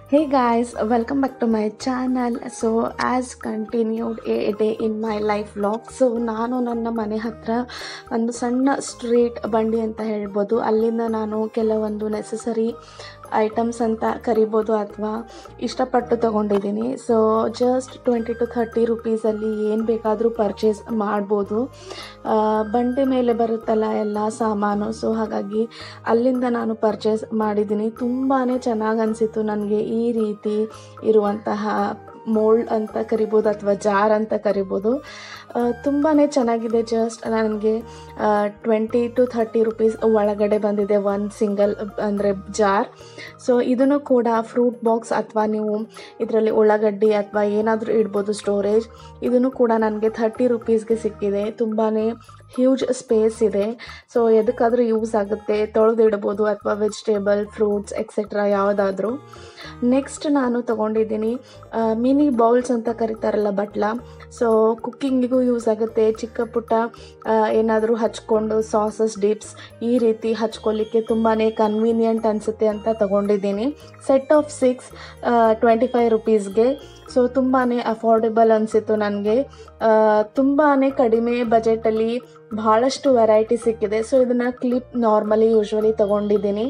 Hey guys, welcome back to my channel. So as continued a day in my life vlog. So ನಾನು ನನ್ನ ಮನೆ ಹತ್ರ ಒಂದು ಸಣ್ಣ ಸ್ಟ್ರೀಟ್ ಬಂಡಿ ಅಂತ ಹೇಳ್ಬೋದು ಅಲ್ಲಿಂದ ನಾನು ಕೆಲವೊಂದು ನೆಸಸರಿ ಐಟಮ್ಸ್ ಅಂತ ಕರಿಬೋದು ಅಥವಾ ಇಷ್ಟಪಟ್ಟು ತೊಗೊಂಡಿದ್ದೀನಿ so just twenty to thirty ರುಪೀಸಲ್ಲಿ ಏನು ಬೇಕಾದರೂ ಪರ್ಚೇಸ್ ಮಾಡ್ಬೋದು ಆ, ಬಂಡಿ ಮೇಲೆ ಬರುತ್ತಲ್ಲ ಎಲ್ಲ ಸಾಮಾನು ಸೊ ಹಾಗಾಗಿ ಅಲ್ಲಿಂದ ನಾನು ಪರ್ಚೇಸ್ ಮಾಡಿದ್ದೀನಿ ತುಂಬಾ ಚೆನ್ನಾಗಿ ಅನಿಸಿತು ನನಗೆ ಈ ರೀತಿ ಇರುವಂತಹ ಮೋಲ್ಡ್ ಅಂತ ಕರಿಬೋದು ಅಥವಾ ಜಾರ್ ಅಂತ ಕರಿಬೋದು ತುಂಬಾ ಚೆನ್ನಾಗಿದೆ ಜಸ್ಟ್ ನನಗೆ ಟ್ವೆಂಟಿ ಟು ಥರ್ಟಿ ರುಪೀಸ್ ಒಳಗಡೆ ಬಂದಿದೆ ಒಂದು ಸಿಂಗಲ್ ಅಂದರೆ ಜಾರ್ ಸೊ ಇದನ್ನು ಕೂಡ ಫ್ರೂಟ್ ಬಾಕ್ಸ್ ಅಥವಾ ನೀವು ಇದರಲ್ಲಿ ಉಳ್ಳಾಗಡ್ಡಿ ಅಥವಾ ಏನಾದರೂ ಇಡ್ಬೋದು ಸ್ಟೋರೇಜ್ ಇದನ್ನು ಕೂಡ ನನಗೆ ಥರ್ಟಿ ರುಪೀಸ್ಗೆ ಸಿಕ್ಕಿದೆ ತುಂಬಾ ಹ್ಯೂಜ್ ಸ್ಪೇಸ್ ಇದೆ ಸೊ ಎದಕ್ಕಾದರೂ ಯೂಸ್ ಆಗುತ್ತೆ ತೊಳೆದಿಡ್ಬೋದು ಅಥವಾ ವೆಜಿಟೇಬಲ್ ಫ್ರೂಟ್ಸ್ ಎಕ್ಸೆಟ್ರಾ ಯಾವುದಾದ್ರೂ ನೆಕ್ಸ್ಟ್ ನಾನು ತೊಗೊಂಡಿದ್ದೀನಿ ಮಿನಿ ಬೌಲ್ಸ್ ಅಂತ ಕರೀತಾರಲ್ಲ ಬಟ್ಲ ಸೊ ಕುಕ್ಕಿಂಗಿಗೂ ಯೂಸ್ ಆಗುತ್ತೆ ಚಿಕ್ಕ ಪುಟ್ಟ ಏನಾದರೂ ಹಚ್ಕೊಂಡು ಸಾಸಸ್ ಡಿಪ್ಸ್ ಈ ರೀತಿ ಹಚ್ಕೊಳ್ಳಿಕ್ಕೆ ತುಂಬಾ ಕನ್ವೀನಿಯಂಟ್ ಅನಿಸುತ್ತೆ ಅಂತ ತೊಗೊಂಡಿದ್ದೀನಿ set of six twenty five ರುಪೀಸ್ಗೆ ಸೊ ತುಂಬಾ ಅಫೋರ್ಡೆಬಲ್ ಅನಿಸಿತ್ತು ನನಗೆ ತುಂಬಾ ಕಡಿಮೆ ಬಜೆಟಲ್ಲಿ ಭಾಳಷ್ಟು ವೆರೈಟಿ ಸಿಕ್ಕಿದೆ ಸೊ ಇದನ್ನು ಕ್ಲಿಪ್ ನಾರ್ಮಲಿ ಯೂಶ್ವಲಿ ತೊಗೊಂಡಿದ್ದೀನಿ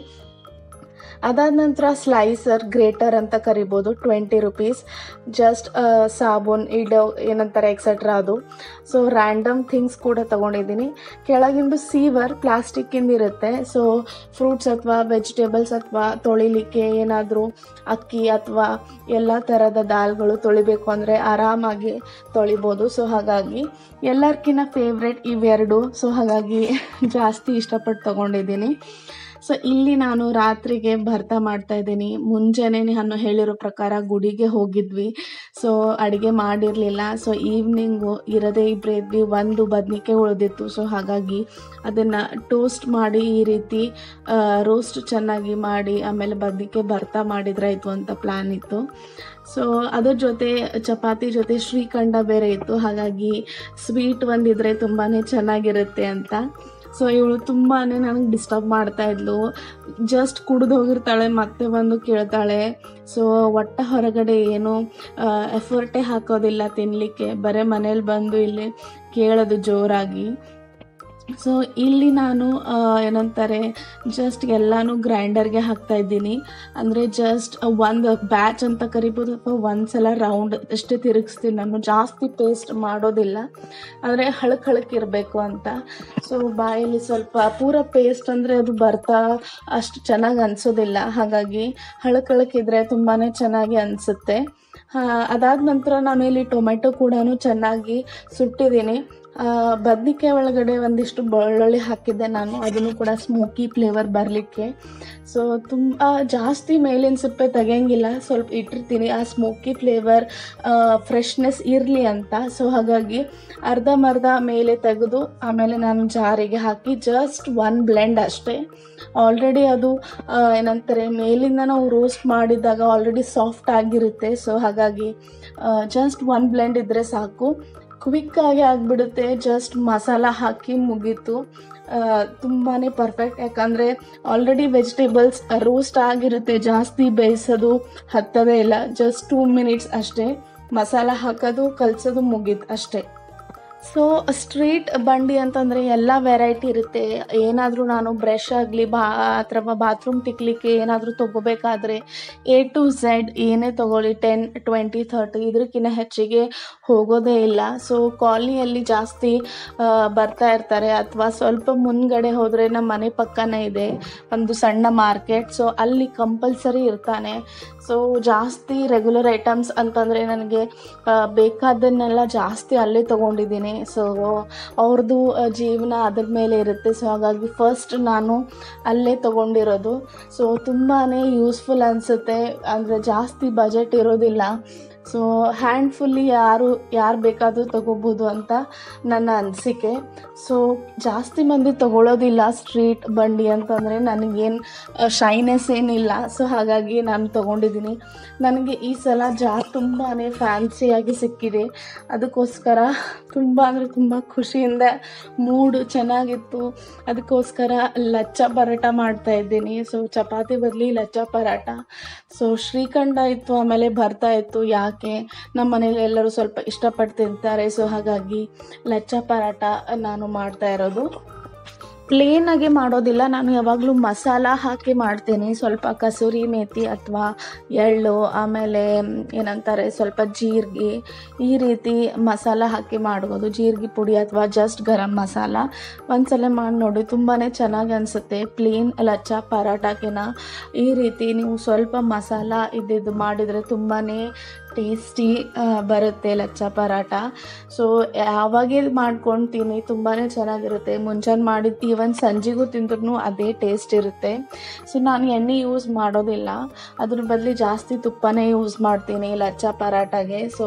ಅದಾದ ನಂತರ ಸ್ಲೈಸರ್ ಗ್ರೇಟರ್ ಅಂತ ಕರಿಬೋದು ಟ್ವೆಂಟಿ ರುಪೀಸ್ ಜಸ್ಟ್ ಸಾಬೂನ್ ಇಡೋ ಏನಂತಾರೆ ಎಕ್ಸೆಟ್ರಾ ಅದು ಸೊ ರ್ಯಾಂಡಮ್ ಥಿಂಗ್ಸ್ ಕೂಡ ತೊಗೊಂಡಿದ್ದೀನಿ ಕೆಳಗಿಂದು ಸೀವರ್ ಪ್ಲಾಸ್ಟಿಕ್ಕಿಂದ ಇರುತ್ತೆ ಸೊ ಫ್ರೂಟ್ಸ್ ಅಥವಾ ವೆಜಿಟೇಬಲ್ಸ್ ಅಥವಾ ತೊಳಿಲಿಕ್ಕೆ ಏನಾದರೂ ಅಕ್ಕಿ ಅಥವಾ ಎಲ್ಲ ಥರದ ದಾಲ್ಗಳು ತೊಳಿಬೇಕು ಅಂದರೆ ಆರಾಮಾಗಿ ತೊಳಿಬೋದು ಸೊ ಹಾಗಾಗಿ ಎಲ್ಲರ್ಕಿನ್ನ ಫೇವ್ರೆಟ್ ಇವೆರಡು ಸೊ ಹಾಗಾಗಿ ಜಾಸ್ತಿ ಇಷ್ಟಪಟ್ಟು ತೊಗೊಂಡಿದ್ದೀನಿ ಸೊ ಇಲ್ಲಿ ನಾನು ರಾತ್ರಿಗೆ ಭರ್ತಾ ಮಾಡ್ತಾ ಇದ್ದೀನಿ ಮುಂಜಾನೆ ನಾನು ಹೇಳಿರೋ ಪ್ರಕಾರ ಗುಡಿಗೆ ಹೋಗಿದ್ವಿ ಸೊ ಅಡುಗೆ ಮಾಡಿರಲಿಲ್ಲ ಸೊ ಈವ್ನಿಂಗು ಇರದೇ ಇಬ್ಬರೇ ಇದ್ವಿ ಒಂದು ಬದ್ನಿಕೆ ಉಳಿದಿತ್ತು ಸೊ ಹಾಗಾಗಿ ಅದನ್ನು ಟೋಸ್ಟ್ ಮಾಡಿ ಈ ರೀತಿ ರೋಸ್ಟ್ ಚೆನ್ನಾಗಿ ಮಾಡಿ ಆಮೇಲೆ ಬದ್ನಿಕೆ ಭರ್ತಾ ಮಾಡಿದ್ರಾಯ್ತು ಅಂತ ಪ್ಲ್ಯಾನ್ ಇತ್ತು ಸೊ ಅದ್ರ ಜೊತೆ ಚಪಾತಿ ಜೊತೆ ಶ್ರೀಖಂಡ ಬೇರೆ ಇತ್ತು ಹಾಗಾಗಿ ಸ್ವೀಟ್ ಒಂದಿದ್ರೆ ತುಂಬಾ ಚೆನ್ನಾಗಿರುತ್ತೆ ಅಂತ ಸೊ ಇವಳು ತುಂಬಾ ನನಗೆ ಡಿಸ್ಟರ್ಬ್ ಮಾಡ್ತಾ ಇದ್ಲು ಜಸ್ಟ್ ಕುಡಿದು ಹೋಗಿರ್ತಾಳೆ ಮತ್ತೆ ಬಂದು ಕೇಳ್ತಾಳೆ ಸೊ ಒಟ್ಟ ಹೊರಗಡೆ ಏನು ಎಫರ್ಟೇ ಹಾಕೋದಿಲ್ಲ ತಿನ್ನಲಿಕ್ಕೆ ಬರೀ ಮನೇಲಿ ಬಂದು ಇಲ್ಲಿ ಕೇಳೋದು ಜೋರಾಗಿ ಸೊ ಇಲ್ಲಿ ನಾನು ಆ, ಏನಂತಾರೆ ಜಸ್ಟ್ ಎಲ್ಲನೂ ಗ್ರೈಂಡರ್ಗೆ ಹಾಕ್ತಾ ಇದ್ದೀನಿ ಅಂದರೆ ಜಸ್ಟ್ ಒಂದು ಬ್ಯಾಚ್ ಅಂತ ಕರಿಬೋದು ಅಥವಾ ಒಂದು ಸಲ ರೌಂಡ್ ಅಷ್ಟೇ ತಿರುಗಿಸ್ತೀನಿ ನಾನು ಜಾಸ್ತಿ ಪೇಸ್ಟ್ ಮಾಡೋದಿಲ್ಲ ಅಂದರೆ ಹಳಕ್ ಹಳಕ್ ಇರಬೇಕು ಅಂತ ಸೊ ಬಾಯಲ್ಲಿ ಸ್ವಲ್ಪ ಪೂರ ಪೇಸ್ಟ್ ಅಂದರೆ ಅದು ಬರ್ತಾ ಅಷ್ಟು ಚೆನ್ನಾಗಿ ಅನಿಸೋದಿಲ್ಲ ಹಾಗಾಗಿ ಹಳಕ್ ಹಳಕ್ ಇದ್ರೆ ತುಂಬಾ ಚೆನ್ನಾಗಿ ಅನಿಸುತ್ತೆ ಅದಾದ ನಂತರ ನಾನು ಇಲ್ಲಿ ಟೊಮೆಟೊ ಕೂಡ ಚೆನ್ನಾಗಿ ಸುಟ್ಟಿದ್ದೀನಿ ಬದ್ನಿಕಾಯಿ ಒಳಗಡೆ ಒಂದಿಷ್ಟು ಬೆಳ್ಳುಳ್ಳಿ ಹಾಕಿದ್ದೆ ನಾನು ಅದನ್ನು ಕೂಡ ಸ್ಮೋಕಿ ಫ್ಲೇವರ್ ಬರಲಿಕ್ಕೆ ಸೊ ತುಂಬ ಜಾಸ್ತಿ ಮೇಲಿನ ಸಿಪ್ಪೆ ತೆಗಿಯಂಗಿಲ್ಲ ಸ್ವಲ್ಪ ಇಟ್ಟಿರ್ತೀನಿ ಆ ಸ್ಮೋಕಿ ಫ್ಲೇವರ್ ಫ್ರೆಶ್ನೆಸ್ ಇರಲಿ ಅಂತ ಸೊ ಹಾಗಾಗಿ ಅರ್ಧಂಬರ್ಧ ಮೇಲೆ ತೆಗೆದು ಆಮೇಲೆ ನಾನು ಜಾರಿಗೆ ಹಾಕಿ ಜಸ್ಟ್ ಒನ್ ಬ್ಲೆಂಡ್ ಅಷ್ಟೇ ಆಲ್ರೆಡಿ ಅದು ಆ, ಏನಂತಾರೆ ಮೇಲಿಂದ ನಾವು ರೋಸ್ಟ್ ಮಾಡಿದಾಗ ಆಲ್ರೆಡಿ ಸಾಫ್ಟ್ ಆಗಿರುತ್ತೆ ಸೊ ಹಾಗಾಗಿ ಜಸ್ಟ್ ಒನ್ ಬ್ಲೆಂಡ್ ಇದ್ದರೆ ಸಾಕು ಕ್ವಿಕ್ಕಾಗಿ ಆಗಿಬಿಡುತ್ತೆ ಜಸ್ಟ್ ಮಸಾಲ ಹಾಕಿ ಮುಗೀತು ತುಂಬಾ ಪರ್ಫೆಕ್ಟ್ ಯಾಕಂದರೆ ಆಲ್ರೆಡಿ ವೆಜಿಟೇಬಲ್ಸ್ ರೋಸ್ಟ್ ಆಗಿರುತ್ತೆ ಜಾಸ್ತಿ ಬೇಯಿಸೋದು ಹತ್ತದೇ ಇಲ್ಲ ಜಸ್ಟ್ ಟೂ ಮಿನಿಟ್ಸ್ ಅಷ್ಟೇ ಮಸಾಲ ಹಾಕೋದು ಕಲಸೋದು ಮುಗೀತು ಅಷ್ಟೇ ಸೊ ಸ್ಟ್ರೀಟ್ ಬಂಡಿ ಅಂತಂದರೆ ಎಲ್ಲ ವೆರೈಟಿ ಇರುತ್ತೆ ಏನಾದರೂ ನಾನು ಬ್ರಷ್ ಆಗಲಿ ಬಾ ಅಥವಾ ಬಾತ್ರೂಮ್ ತಿಕ್ಲಿಕ್ಕೆ ಏನಾದರೂ ತೊಗೋಬೇಕಾದ್ರೆ ಎ ಟು ಝೆಡ್ ಏನೇ ತೊಗೊಳ್ಳಿ ಟೆನ್ ಟ್ವೆಂಟಿ ಥರ್ಟಿ ಇದಕ್ಕಿಂತ ಹೆಚ್ಚಿಗೆ ಹೋಗೋದೇ ಇಲ್ಲ ಸೊ ಕಾಲನಿಯಲ್ಲಿ ಜಾಸ್ತಿ ಆ, ಬರ್ತಾ ಇರ್ತಾರೆ ಅಥವಾ ಸ್ವಲ್ಪ ಮುಂದ್ಗಡೆ ಹೋದರೆ ನಮ್ಮ ಮನೆ ಪಕ್ಕನೇ ಇದೆ ಒಂದು ಸಣ್ಣ ಮಾರ್ಕೆಟ್ ಸೊ ಅಲ್ಲಿ ಕಂಪಲ್ಸರಿ ಇರ್ತಾನೆ ಸೊ ಜಾಸ್ತಿ ರೆಗ್ಯುಲರ್ ಐಟಮ್ಸ್ ಅಂತಂದರೆ ನನಗೆ ಆ, ಬೇಕಾದನ್ನೆಲ್ಲ ಜಾಸ್ತಿ ಅಲ್ಲೇ ತೊಗೊಂಡಿದ್ದೀನಿ ಸೊ ಅವ್ರದ್ದು ಆ, ಜೀವನ ಅದ್ರ ಮೇಲೆ ಇರುತ್ತೆ ಸೊ ಹಾಗಾಗಿ ಫಸ್ಟ್ ನಾನು ಅಲ್ಲೇ ತೊಗೊಂಡಿರೋದು ಸೊ ತುಂಬಾ ಯೂಸ್ಫುಲ್ ಅನಿಸುತ್ತೆ ಅಂದರೆ ಜಾಸ್ತಿ ಬಜೆಟ್ ಇರೋದಿಲ್ಲ ಸೊ ಹ್ಯಾಂಡ್ಫುಲ್ಲಿ ಯಾರು ಯಾರು ಬೇಕಾದರೂ ತಗೋಬೋದು ಅಂತ ನನ್ನ ಅನಿಸಿಕೆ ಸೊ ಜಾಸ್ತಿ ಮಂದಿ ತಗೊಳ್ಳೋದಿಲ್ಲ ಸ್ಟ್ರೀಟ್ ಬಂಡಿ ಅಂತಂದರೆ ನನಗೇನು ಶೈನೆಸ್ ಏನಿಲ್ಲ ಸೊ ಹಾಗಾಗಿ ನಾನು ತೊಗೊಂಡಿದ್ದೀನಿ ನನಗೆ ಈ ಸಲ ಜಾರ್ ತುಂಬಾ ಫ್ಯಾನ್ಸಿಯಾಗಿ ಸಿಕ್ಕಿದೆ ಅದಕ್ಕೋಸ್ಕರ ತುಂಬ ಅಂದರೆ ತುಂಬ ಖುಷಿಯಿಂದ ಮೂಡ್ ಚೆನ್ನಾಗಿತ್ತು ಅದಕ್ಕೋಸ್ಕರ ಲಚ್ಚ ಪರೋಟ ಮಾಡ್ತಾ ಇದ್ದೀನಿ ಸೊ ಚಪಾತಿ ಬದಲಿ ಲಚ್ಚ ಪರಾಟ ಸೊ ಶ್ರೀಖಂಡ ಇತ್ತು ಆಮೇಲೆ ಬರ್ತಾ ಇತ್ತು ಯಾಕೆ ನಮ್ಮ ಮನೇಲಿ ಎಲ್ಲರೂ ಸ್ವಲ್ಪ ಇಷ್ಟಪಟ್ಟು ತಿಂತಾರೆ ಸೊ ಹಾಗಾಗಿ ಲಚ್ಚ ಪರಾಟ ನಾನು ಮಾಡ್ತಾ ಇರೋದು ಪ್ಲೇನಾಗಿ ಮಾಡೋದಿಲ್ಲ ನಾನು ಯಾವಾಗಲೂ ಮಸಾಲ ಹಾಕಿ ಮಾಡ್ತೀನಿ ಸ್ವಲ್ಪ ಕಸೂರಿ ಮೇಥಿ ಅಥವಾ ಎಳ್ಳು ಆಮೇಲೆ ಏನಂತಾರೆ ಸ್ವಲ್ಪ ಜೀರಿಗೆ ಈ ರೀತಿ ಮಸಾಲ ಹಾಕಿ ಮಾಡ್ಬೋದು ಜೀರಿಗೆ ಪುಡಿ ಅಥವಾ ಜಸ್ಟ್ ಗರಂ ಮಸಾಲ ಒಂದ್ಸಲ ಮಾಡಿ ನೋಡಿ ತುಂಬಾ ಚೆನ್ನಾಗಿ ಅನಿಸುತ್ತೆ ಪ್ಲೇನ್ ಲಚ್ಚ ಪರಾಟಕ್ಕಿನ ಈ ರೀತಿ ನೀವು ಸ್ವಲ್ಪ ಮಸಾಲ ಇದ್ದಿದ್ದು ಮಾಡಿದರೆ ತುಂಬಾ ಟೇಸ್ಟಿ ಬರುತ್ತೆ ಲಚ್ಚ ಪರಾಟ ಸೊ ಯಾವಾಗೇ ಮಾಡ್ಕೊಳ್ತೀನಿ ತುಂಬಾ ಚೆನ್ನಾಗಿರುತ್ತೆ ಮುಂಜಾನೆ ಮಾಡಿದ್ದು ಈವನ್ ಸಂಜೆಗೂ ತಿಂದ್ರೂ ಅದೇ ಟೇಸ್ಟ್ ಇರುತ್ತೆ ಸೊ ನಾನು ಎಣ್ಣೆ ಯೂಸ್ ಮಾಡೋದಿಲ್ಲ ಅದ್ರ ಬದಲು ಜಾಸ್ತಿ ತುಪ್ಪನೇ ಯೂಸ್ ಮಾಡ್ತೀನಿ ಲಚ್ಚ ಪರಾಟಗೆ ಸೊ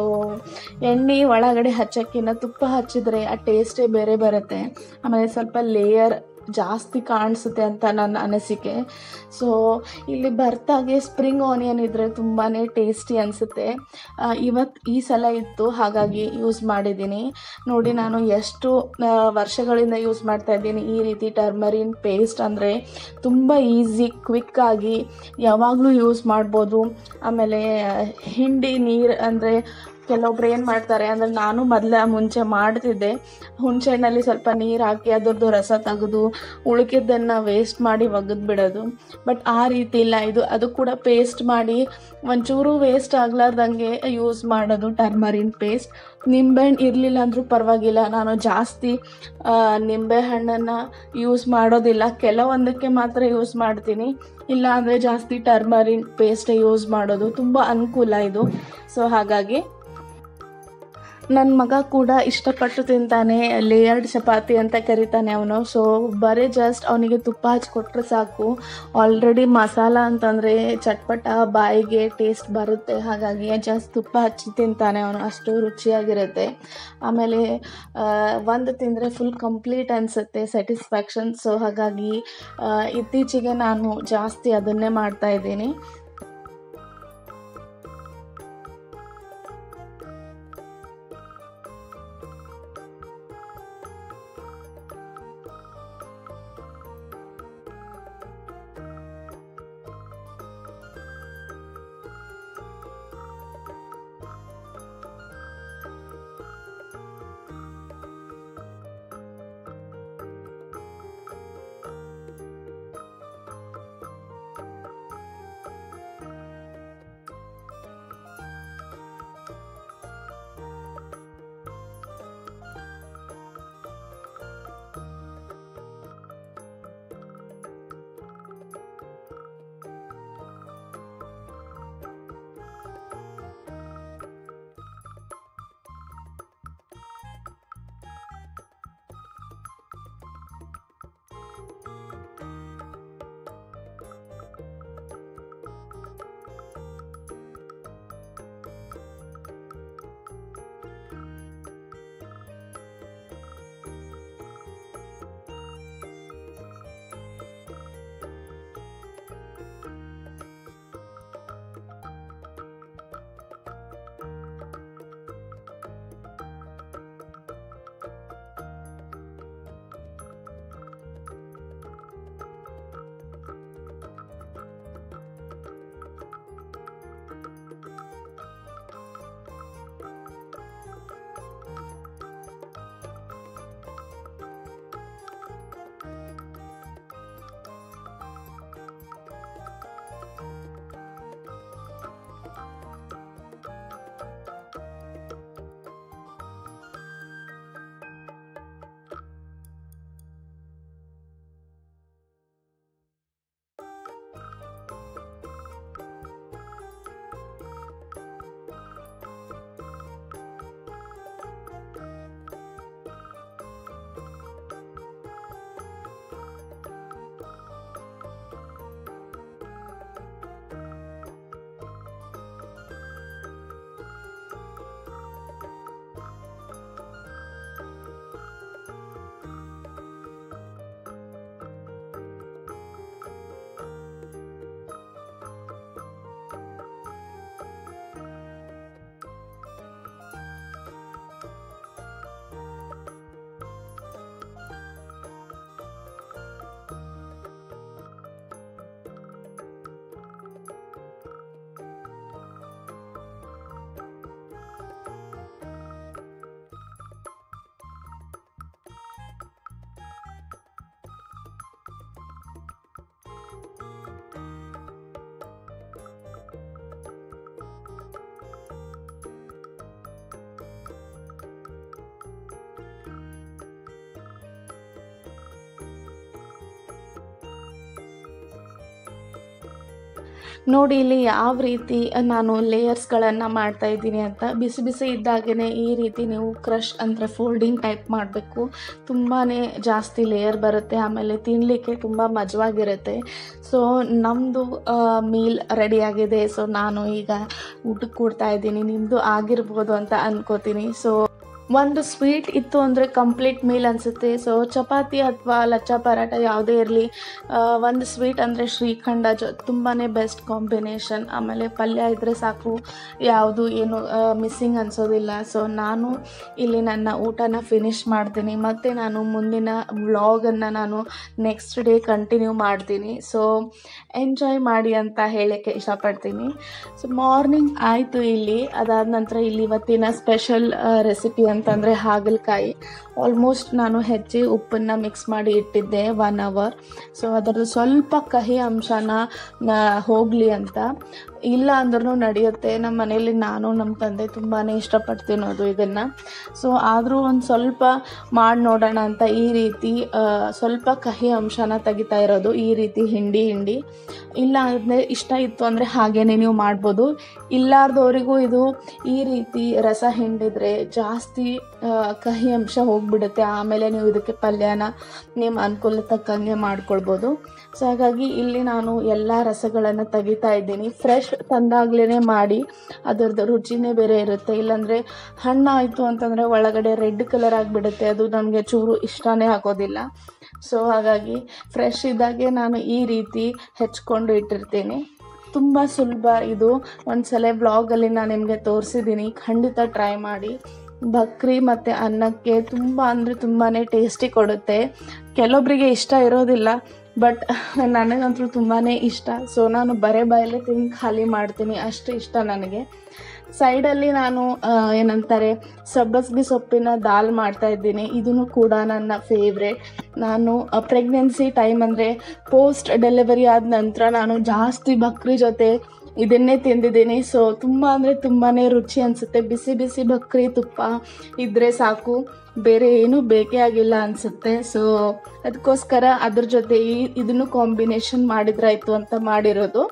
ಎಣ್ಣೆ ಒಳಗಡೆ ಹಚ್ಚೋಕ್ಕಿಂತ ತುಪ್ಪ ಹಚ್ಚಿದ್ರೆ ಆ ಟೇಸ್ಟೇ ಬೇರೆ ಬರುತ್ತೆ ಆಮೇಲೆ ಸ್ವಲ್ಪ ಲೇಯರ್ ಜಾಸ್ತಿ ಕಾಣಿಸುತ್ತೆ ಅಂತ ನನ್ನ ಅನಿಸಿಕೆ ಸೊ ಇಲ್ಲಿ ಬರ್ತಾಗೆ ಸ್ಪ್ರಿಂಗ್ ಆನಿಯನ್ ಇದ್ದರೆ ತುಂಬಾ ಟೇಸ್ಟಿ ಅನಿಸುತ್ತೆ ಇವತ್ತು ಈ ಸಲ ಇತ್ತು ಹಾಗಾಗಿ ಯೂಸ್ ಮಾಡಿದ್ದೀನಿ ನೋಡಿ ನಾನು ಎಷ್ಟು ಆ, ವರ್ಷಗಳಿಂದ ಯೂಸ್ ಮಾಡ್ತಾ ಇದ್ದೀನಿ ಈ ರೀತಿ ಟರ್ಮರಿನ್ ಪೇಸ್ಟ್ ಅಂದರೆ ತುಂಬ ಈಸಿ ಕ್ವಿಕ್ಕಾಗಿ ಯಾವಾಗಲೂ ಯೂಸ್ ಮಾಡ್ಬೋದು ಆಮೇಲೆ ಹಿಂಡಿ ನೀರು ಅಂದರೆ ಕೆಲವೊಬ್ರು ಏನು ಮಾಡ್ತಾರೆ ಅಂದರೆ ನಾನು ಮೊದಲ ಮುಂಚೆ ಮಾಡ್ತಿದ್ದೆ ಹುಣಸೆಹಣ್ಣಲ್ಲಿ ಸ್ವಲ್ಪ ನೀರು ಹಾಕಿ ಅದರದ್ದು ರಸ ತೆಗೆದು ಉಳ್ಕಿದ್ದನ್ನು ವೇಸ್ಟ್ ಮಾಡಿ ಒಗೆದು ಬಿಡೋದು ಬಟ್ ಆ ರೀತಿ ಇಲ್ಲ ಇದು ಅದು ಕೂಡ ಪೇಸ್ಟ್ ಮಾಡಿ ಒಂಚೂರು ವೇಸ್ಟ್ ಆಗ್ಲಾರ್ದಂಗೆ ಯೂಸ್ ಮಾಡೋದು ಟರ್ಮರಿನ್ ಪೇಸ್ಟ್ ನಿಂಬೆಹಣ್ಣು ಇರಲಿಲ್ಲ ಅಂದರೂ ಪರವಾಗಿಲ್ಲ ನಾನು ಜಾಸ್ತಿ ಆ, ನಿಂಬೆಹಣ್ಣನ್ನು ಯೂಸ್ ಮಾಡೋದಿಲ್ಲ ಕೆಲವೊಂದಕ್ಕೆ ಮಾತ್ರ ಯೂಸ್ ಮಾಡ್ತೀನಿ ಇಲ್ಲ ಅಂದರೆ ಜಾಸ್ತಿ ಟರ್ಮರಿನ್ ಪೇಸ್ಟೇ ಯೂಸ್ ಮಾಡೋದು ತುಂಬ ಅನುಕೂಲ ಇದು ಸೊ ಹಾಗಾಗಿ ನನ್ನ ಮಗ ಕೂಡ ಇಷ್ಟಪಟ್ಟು ತಿಂತಾನೆ ಲೇಯರ್ಡ್ ಚಪಾತಿ ಅಂತ ಕರಿತಾನೆ ಅವನು ಸೊ ಬರೀ ಜಸ್ಟ್ ಅವನಿಗೆ ತುಪ್ಪ ಹಚ್ಕೊಟ್ರೆ ಸಾಕು ಆಲ್ರೆಡಿ ಮಸಾಲ ಅಂತಂದರೆ ಚಟ್ಪಟ ಬಾಯಿಗೆ ಟೇಸ್ಟ್ ಬರುತ್ತೆ ಹಾಗಾಗಿ ಜಸ್ಟ್ ತುಪ್ಪ ಹಚ್ಚಿ ತಿಂತಾನೆ ಅವನು ಅಷ್ಟು ರುಚಿಯಾಗಿರುತ್ತೆ ಆಮೇಲೆ ಆ, ಒಂದು ತಿಂದರೆ ಫುಲ್ ಕಂಪ್ಲೀಟ್ ಅನಿಸುತ್ತೆ ಸ್ಯಾಟಿಸ್ಫ್ಯಾಕ್ಷನ್ ಸೊ ಹಾಗಾಗಿ ಆ, ಇತ್ತೀಚೆಗೆ ನಾನು ಜಾಸ್ತಿ ಅದನ್ನೇ ಮಾಡ್ತಾ ಇದ್ದೀನಿ ನೋಡಿ ಇಲ್ಲಿ ಯಾವ ರೀತಿ ನಾನು ಲೇಯರ್ಸ್ಗಳನ್ನು ಮಾಡ್ತಾ ಇದ್ದೀನಿ ಅಂತ ಬಿಸಿ ಬಿಸಿ ಇದ್ದಾಗೇ ಈ ರೀತಿ ನೀವು ಕ್ರಷ್ ಅಂದರೆ ಫೋಲ್ಡಿಂಗ್ ಟೈಪ್ ಮಾಡಬೇಕು ತುಂಬಾ ಜಾಸ್ತಿ ಲೇಯರ್ ಬರುತ್ತೆ ಆಮೇಲೆ ತಿನ್ನಲಿಕ್ಕೆ ತುಂಬ ಮಜವಾಗಿರುತ್ತೆ ಸೊ ನಮ್ಮದು ಮೀಲ್ ರೆಡಿಯಾಗಿದೆ ಸೊ ನಾನು ಈಗ ಊಟಕ್ಕೆ ಕೊಡ್ತಾ ಇದ್ದೀನಿ ನಿಮ್ಮದು ಆಗಿರ್ಬೋದು ಅಂತ ಅನ್ಕೋತೀನಿ ಸೊ ಒಂದು ಸ್ವೀಟ್ ಇತ್ತು ಅಂದರೆ ಕಂಪ್ಲೀಟ್ ಮೀಲ್ ಅನಿಸುತ್ತೆ ಸೊ ಚಪಾತಿ ಅಥವಾ ಲಚ್ಚ ಪರಾಟ ಯಾವುದೇ ಇರಲಿ ಒಂದು ಸ್ವೀಟ್ ಅಂದರೆ ಶ್ರೀಖಂಡ ಜೊ ತುಂಬಾ ಬೆಸ್ಟ್ ಕಾಂಬಿನೇಷನ್ ಆಮೇಲೆ ಪಲ್ಯ ಇದ್ದರೆ ಸಾಕು ಯಾವುದು ಏನು ಮಿಸ್ಸಿಂಗ್ ಅನಿಸೋದಿಲ್ಲ ಸೊ ನಾನು ಇಲ್ಲಿ ನನ್ನ ಊಟನ ಫಿನಿಶ್ ಮಾಡ್ತೀನಿ ಮತ್ತು ನಾನು ಮುಂದಿನ ವ್ಲಾಗನ್ನು ನಾನು ನೆಕ್ಸ್ಟ್ ಡೇ ಕಂಟಿನ್ಯೂ ಮಾಡ್ತೀನಿ ಸೊ ಎಂಜಾಯ್ ಮಾಡಿ ಅಂತ ಹೇಳೋಕ್ಕೆ ಇಷ್ಟಪಡ್ತೀನಿ ಸೊ ಮಾರ್ನಿಂಗ್ ಆಯಿತು ಇಲ್ಲಿ ಅದಾದ ನಂತರ ಇಲ್ಲಿ ಇವತ್ತಿನ ಸ್ಪೆಷಲ್ ರೆಸಿಪಿ ಅಂತಂದರೆ ಹಾಗಲಕಾಯಿ ಆಲ್ಮೋಸ್ಟ್ ನಾನು ಹೆಚ್ಚಿ ಉಪ್ಪನ್ನು ಮಿಕ್ಸ್ ಮಾಡಿ ಇಟ್ಟಿದ್ದೆ ಒನ್ ಅವರ್ ಸೊ ಅದರದ್ದು ಸ್ವಲ್ಪ ಕಹಿ ಅಂಶನ ಹೋಗಲಿ ಅಂತ ಇಲ್ಲ ಅಂದ್ರೂ ನಡೆಯುತ್ತೆ ನಮ್ಮ ಮನೇಲಿ ನಾನು ನಮ್ಮ ತಂದೆ ತುಂಬಾ ಇಷ್ಟಪಟ್ಟು ತಿನ್ನೋದು ಇದನ್ನು ಸೊ ಆದರೂ ಒಂದು ಸ್ವಲ್ಪ ಮಾಡಿ ನೋಡೋಣ ಅಂತ ಈ ರೀತಿ ಆ, ಸ್ವಲ್ಪ ಕಹಿ ಅಂಶನ ತೆಗಿತಾ ಇರೋದು ಈ ರೀತಿ ಹಿಂಡಿ ಹಿಂಡಿ ಇಲ್ಲ ಅಂದರೆ ಇಷ್ಟ ಇತ್ತು ಅಂದರೆ ಹಾಗೇನೆ ನೀವು ಮಾಡ್ಬೋದು ಇಲ್ಲಾರ್ದವರಿಗೂ ಇದು ಈ ರೀತಿ ರಸ ಹಿಂಡಿದ್ರೆ ಜಾಸ್ತಿ ಆ, ಕಹಿ ಅಂಶ ಹೋಗ್ಬಿಡುತ್ತೆ ಆಮೇಲೆ ನೀವು ಇದಕ್ಕೆ ಪಲ್ಯನ ನಿಮ್ಮ ಅನುಕೂಲ ತಕ್ಕಂಗೆ ಮಾಡ್ಕೊಳ್ಬೋದು ಸೊ ಹಾಗಾಗಿ ಇಲ್ಲಿ ನಾನು ಎಲ್ಲ ರಸಗಳನ್ನು ತೆಗಿತಾ ಇದ್ದೀನಿ ಫ್ರೆಶ್ ತಂದಾಗ್ಲೇ ಮಾಡಿ ಅದರದ್ದು ರುಚಿನೇ ಬೇರೆ ಇರುತ್ತೆ ಇಲ್ಲಾಂದರೆ ಹಣ್ಣು ಆಯಿತು ಅಂತಂದರೆ ಒಳಗಡೆ ರೆಡ್ ಕಲರ್ ಆಗಿಬಿಡುತ್ತೆ ಅದು ನಮಗೆ ಚೂರು ಇಷ್ಟನೇ ಆಗೋದಿಲ್ಲ ಸೊ ಹಾಗಾಗಿ ಫ್ರೆಶ್ ಇದ್ದಾಗೆ ನಾನು ಈ ರೀತಿ ಹೆಚ್ಕೊಂಡು ಇಟ್ಟಿರ್ತೀನಿ ತುಂಬ ಸುಲಭ ಇದು ಒಂದ್ಸಲ ವ್ಲಾಗಲ್ಲಿ ನಾನು ನಿಮಗೆ ತೋರಿಸಿದ್ದೀನಿ ಖಂಡಿತ ಟ್ರೈ ಮಾಡಿ ಬಕ್ರಿ ಮತ್ತು ಅನ್ನಕ್ಕೆ ತುಂಬ ಅಂದರೆ ತುಂಬಾ ಟೇಸ್ಟಿ ಕೊಡುತ್ತೆ ಕೆಲವೊಬ್ಬರಿಗೆ ಇಷ್ಟ ಇರೋದಿಲ್ಲ ಬಟ್ ನನಗಂತೂ ತುಂಬಾ ಇಷ್ಟ ಸೊ ನಾನು ಬರೇ ಬಾಯಲ್ಲೇ ತಿಂದು ಖಾಲಿ ಮಾಡ್ತೀನಿ ಅಷ್ಟು ಇಷ್ಟ ನನಗೆ ಸೈಡಲ್ಲಿ ನಾನು ಆ, ಏನಂತಾರೆ ಸಬ್ಬಸ್ಗಿ ಸೊಪ್ಪಿನ ದಾಲ್ ಮಾಡ್ತಾ ಇದ್ದೀನಿ ಇದನ್ನು ಕೂಡ ನನ್ನ ಫೇವ್ರೇಟ್ ನಾನು ಪ್ರೆಗ್ನೆನ್ಸಿ ಟೈಮ್ ಅಂದರೆ ಪೋಸ್ಟ್ ಡೆಲಿವರಿ ಆದ ನಂತರ ನಾನು ಜಾಸ್ತಿ ಬಕ್ರಿ ಜೊತೆ ಇದನ್ನೇ ತಿಂದಿದ್ದೀನಿ ಸೊ ತುಂಬ ಅಂದರೆ ತುಂಬಾ ರುಚಿ ಅನಿಸುತ್ತೆ ಬಿಸಿ ಬಿಸಿ ಬಕ್ರಿ ತುಪ್ಪ ಇದ್ದರೆ ಸಾಕು ಬೇರೆ ಏನೂ ಬೇಕೇ ಆಗಿಲ್ಲ ಅನಿಸುತ್ತೆ ಸೊ ಅದಕ್ಕೋಸ್ಕರ ಅದ್ರ ಜೊತೆ ಈ ಇದನ್ನು ಕಾಂಬಿನೇಷನ್ ಮಾಡಿದ್ರಾಯ್ತು ಅಂತ ಮಾಡಿರೋದು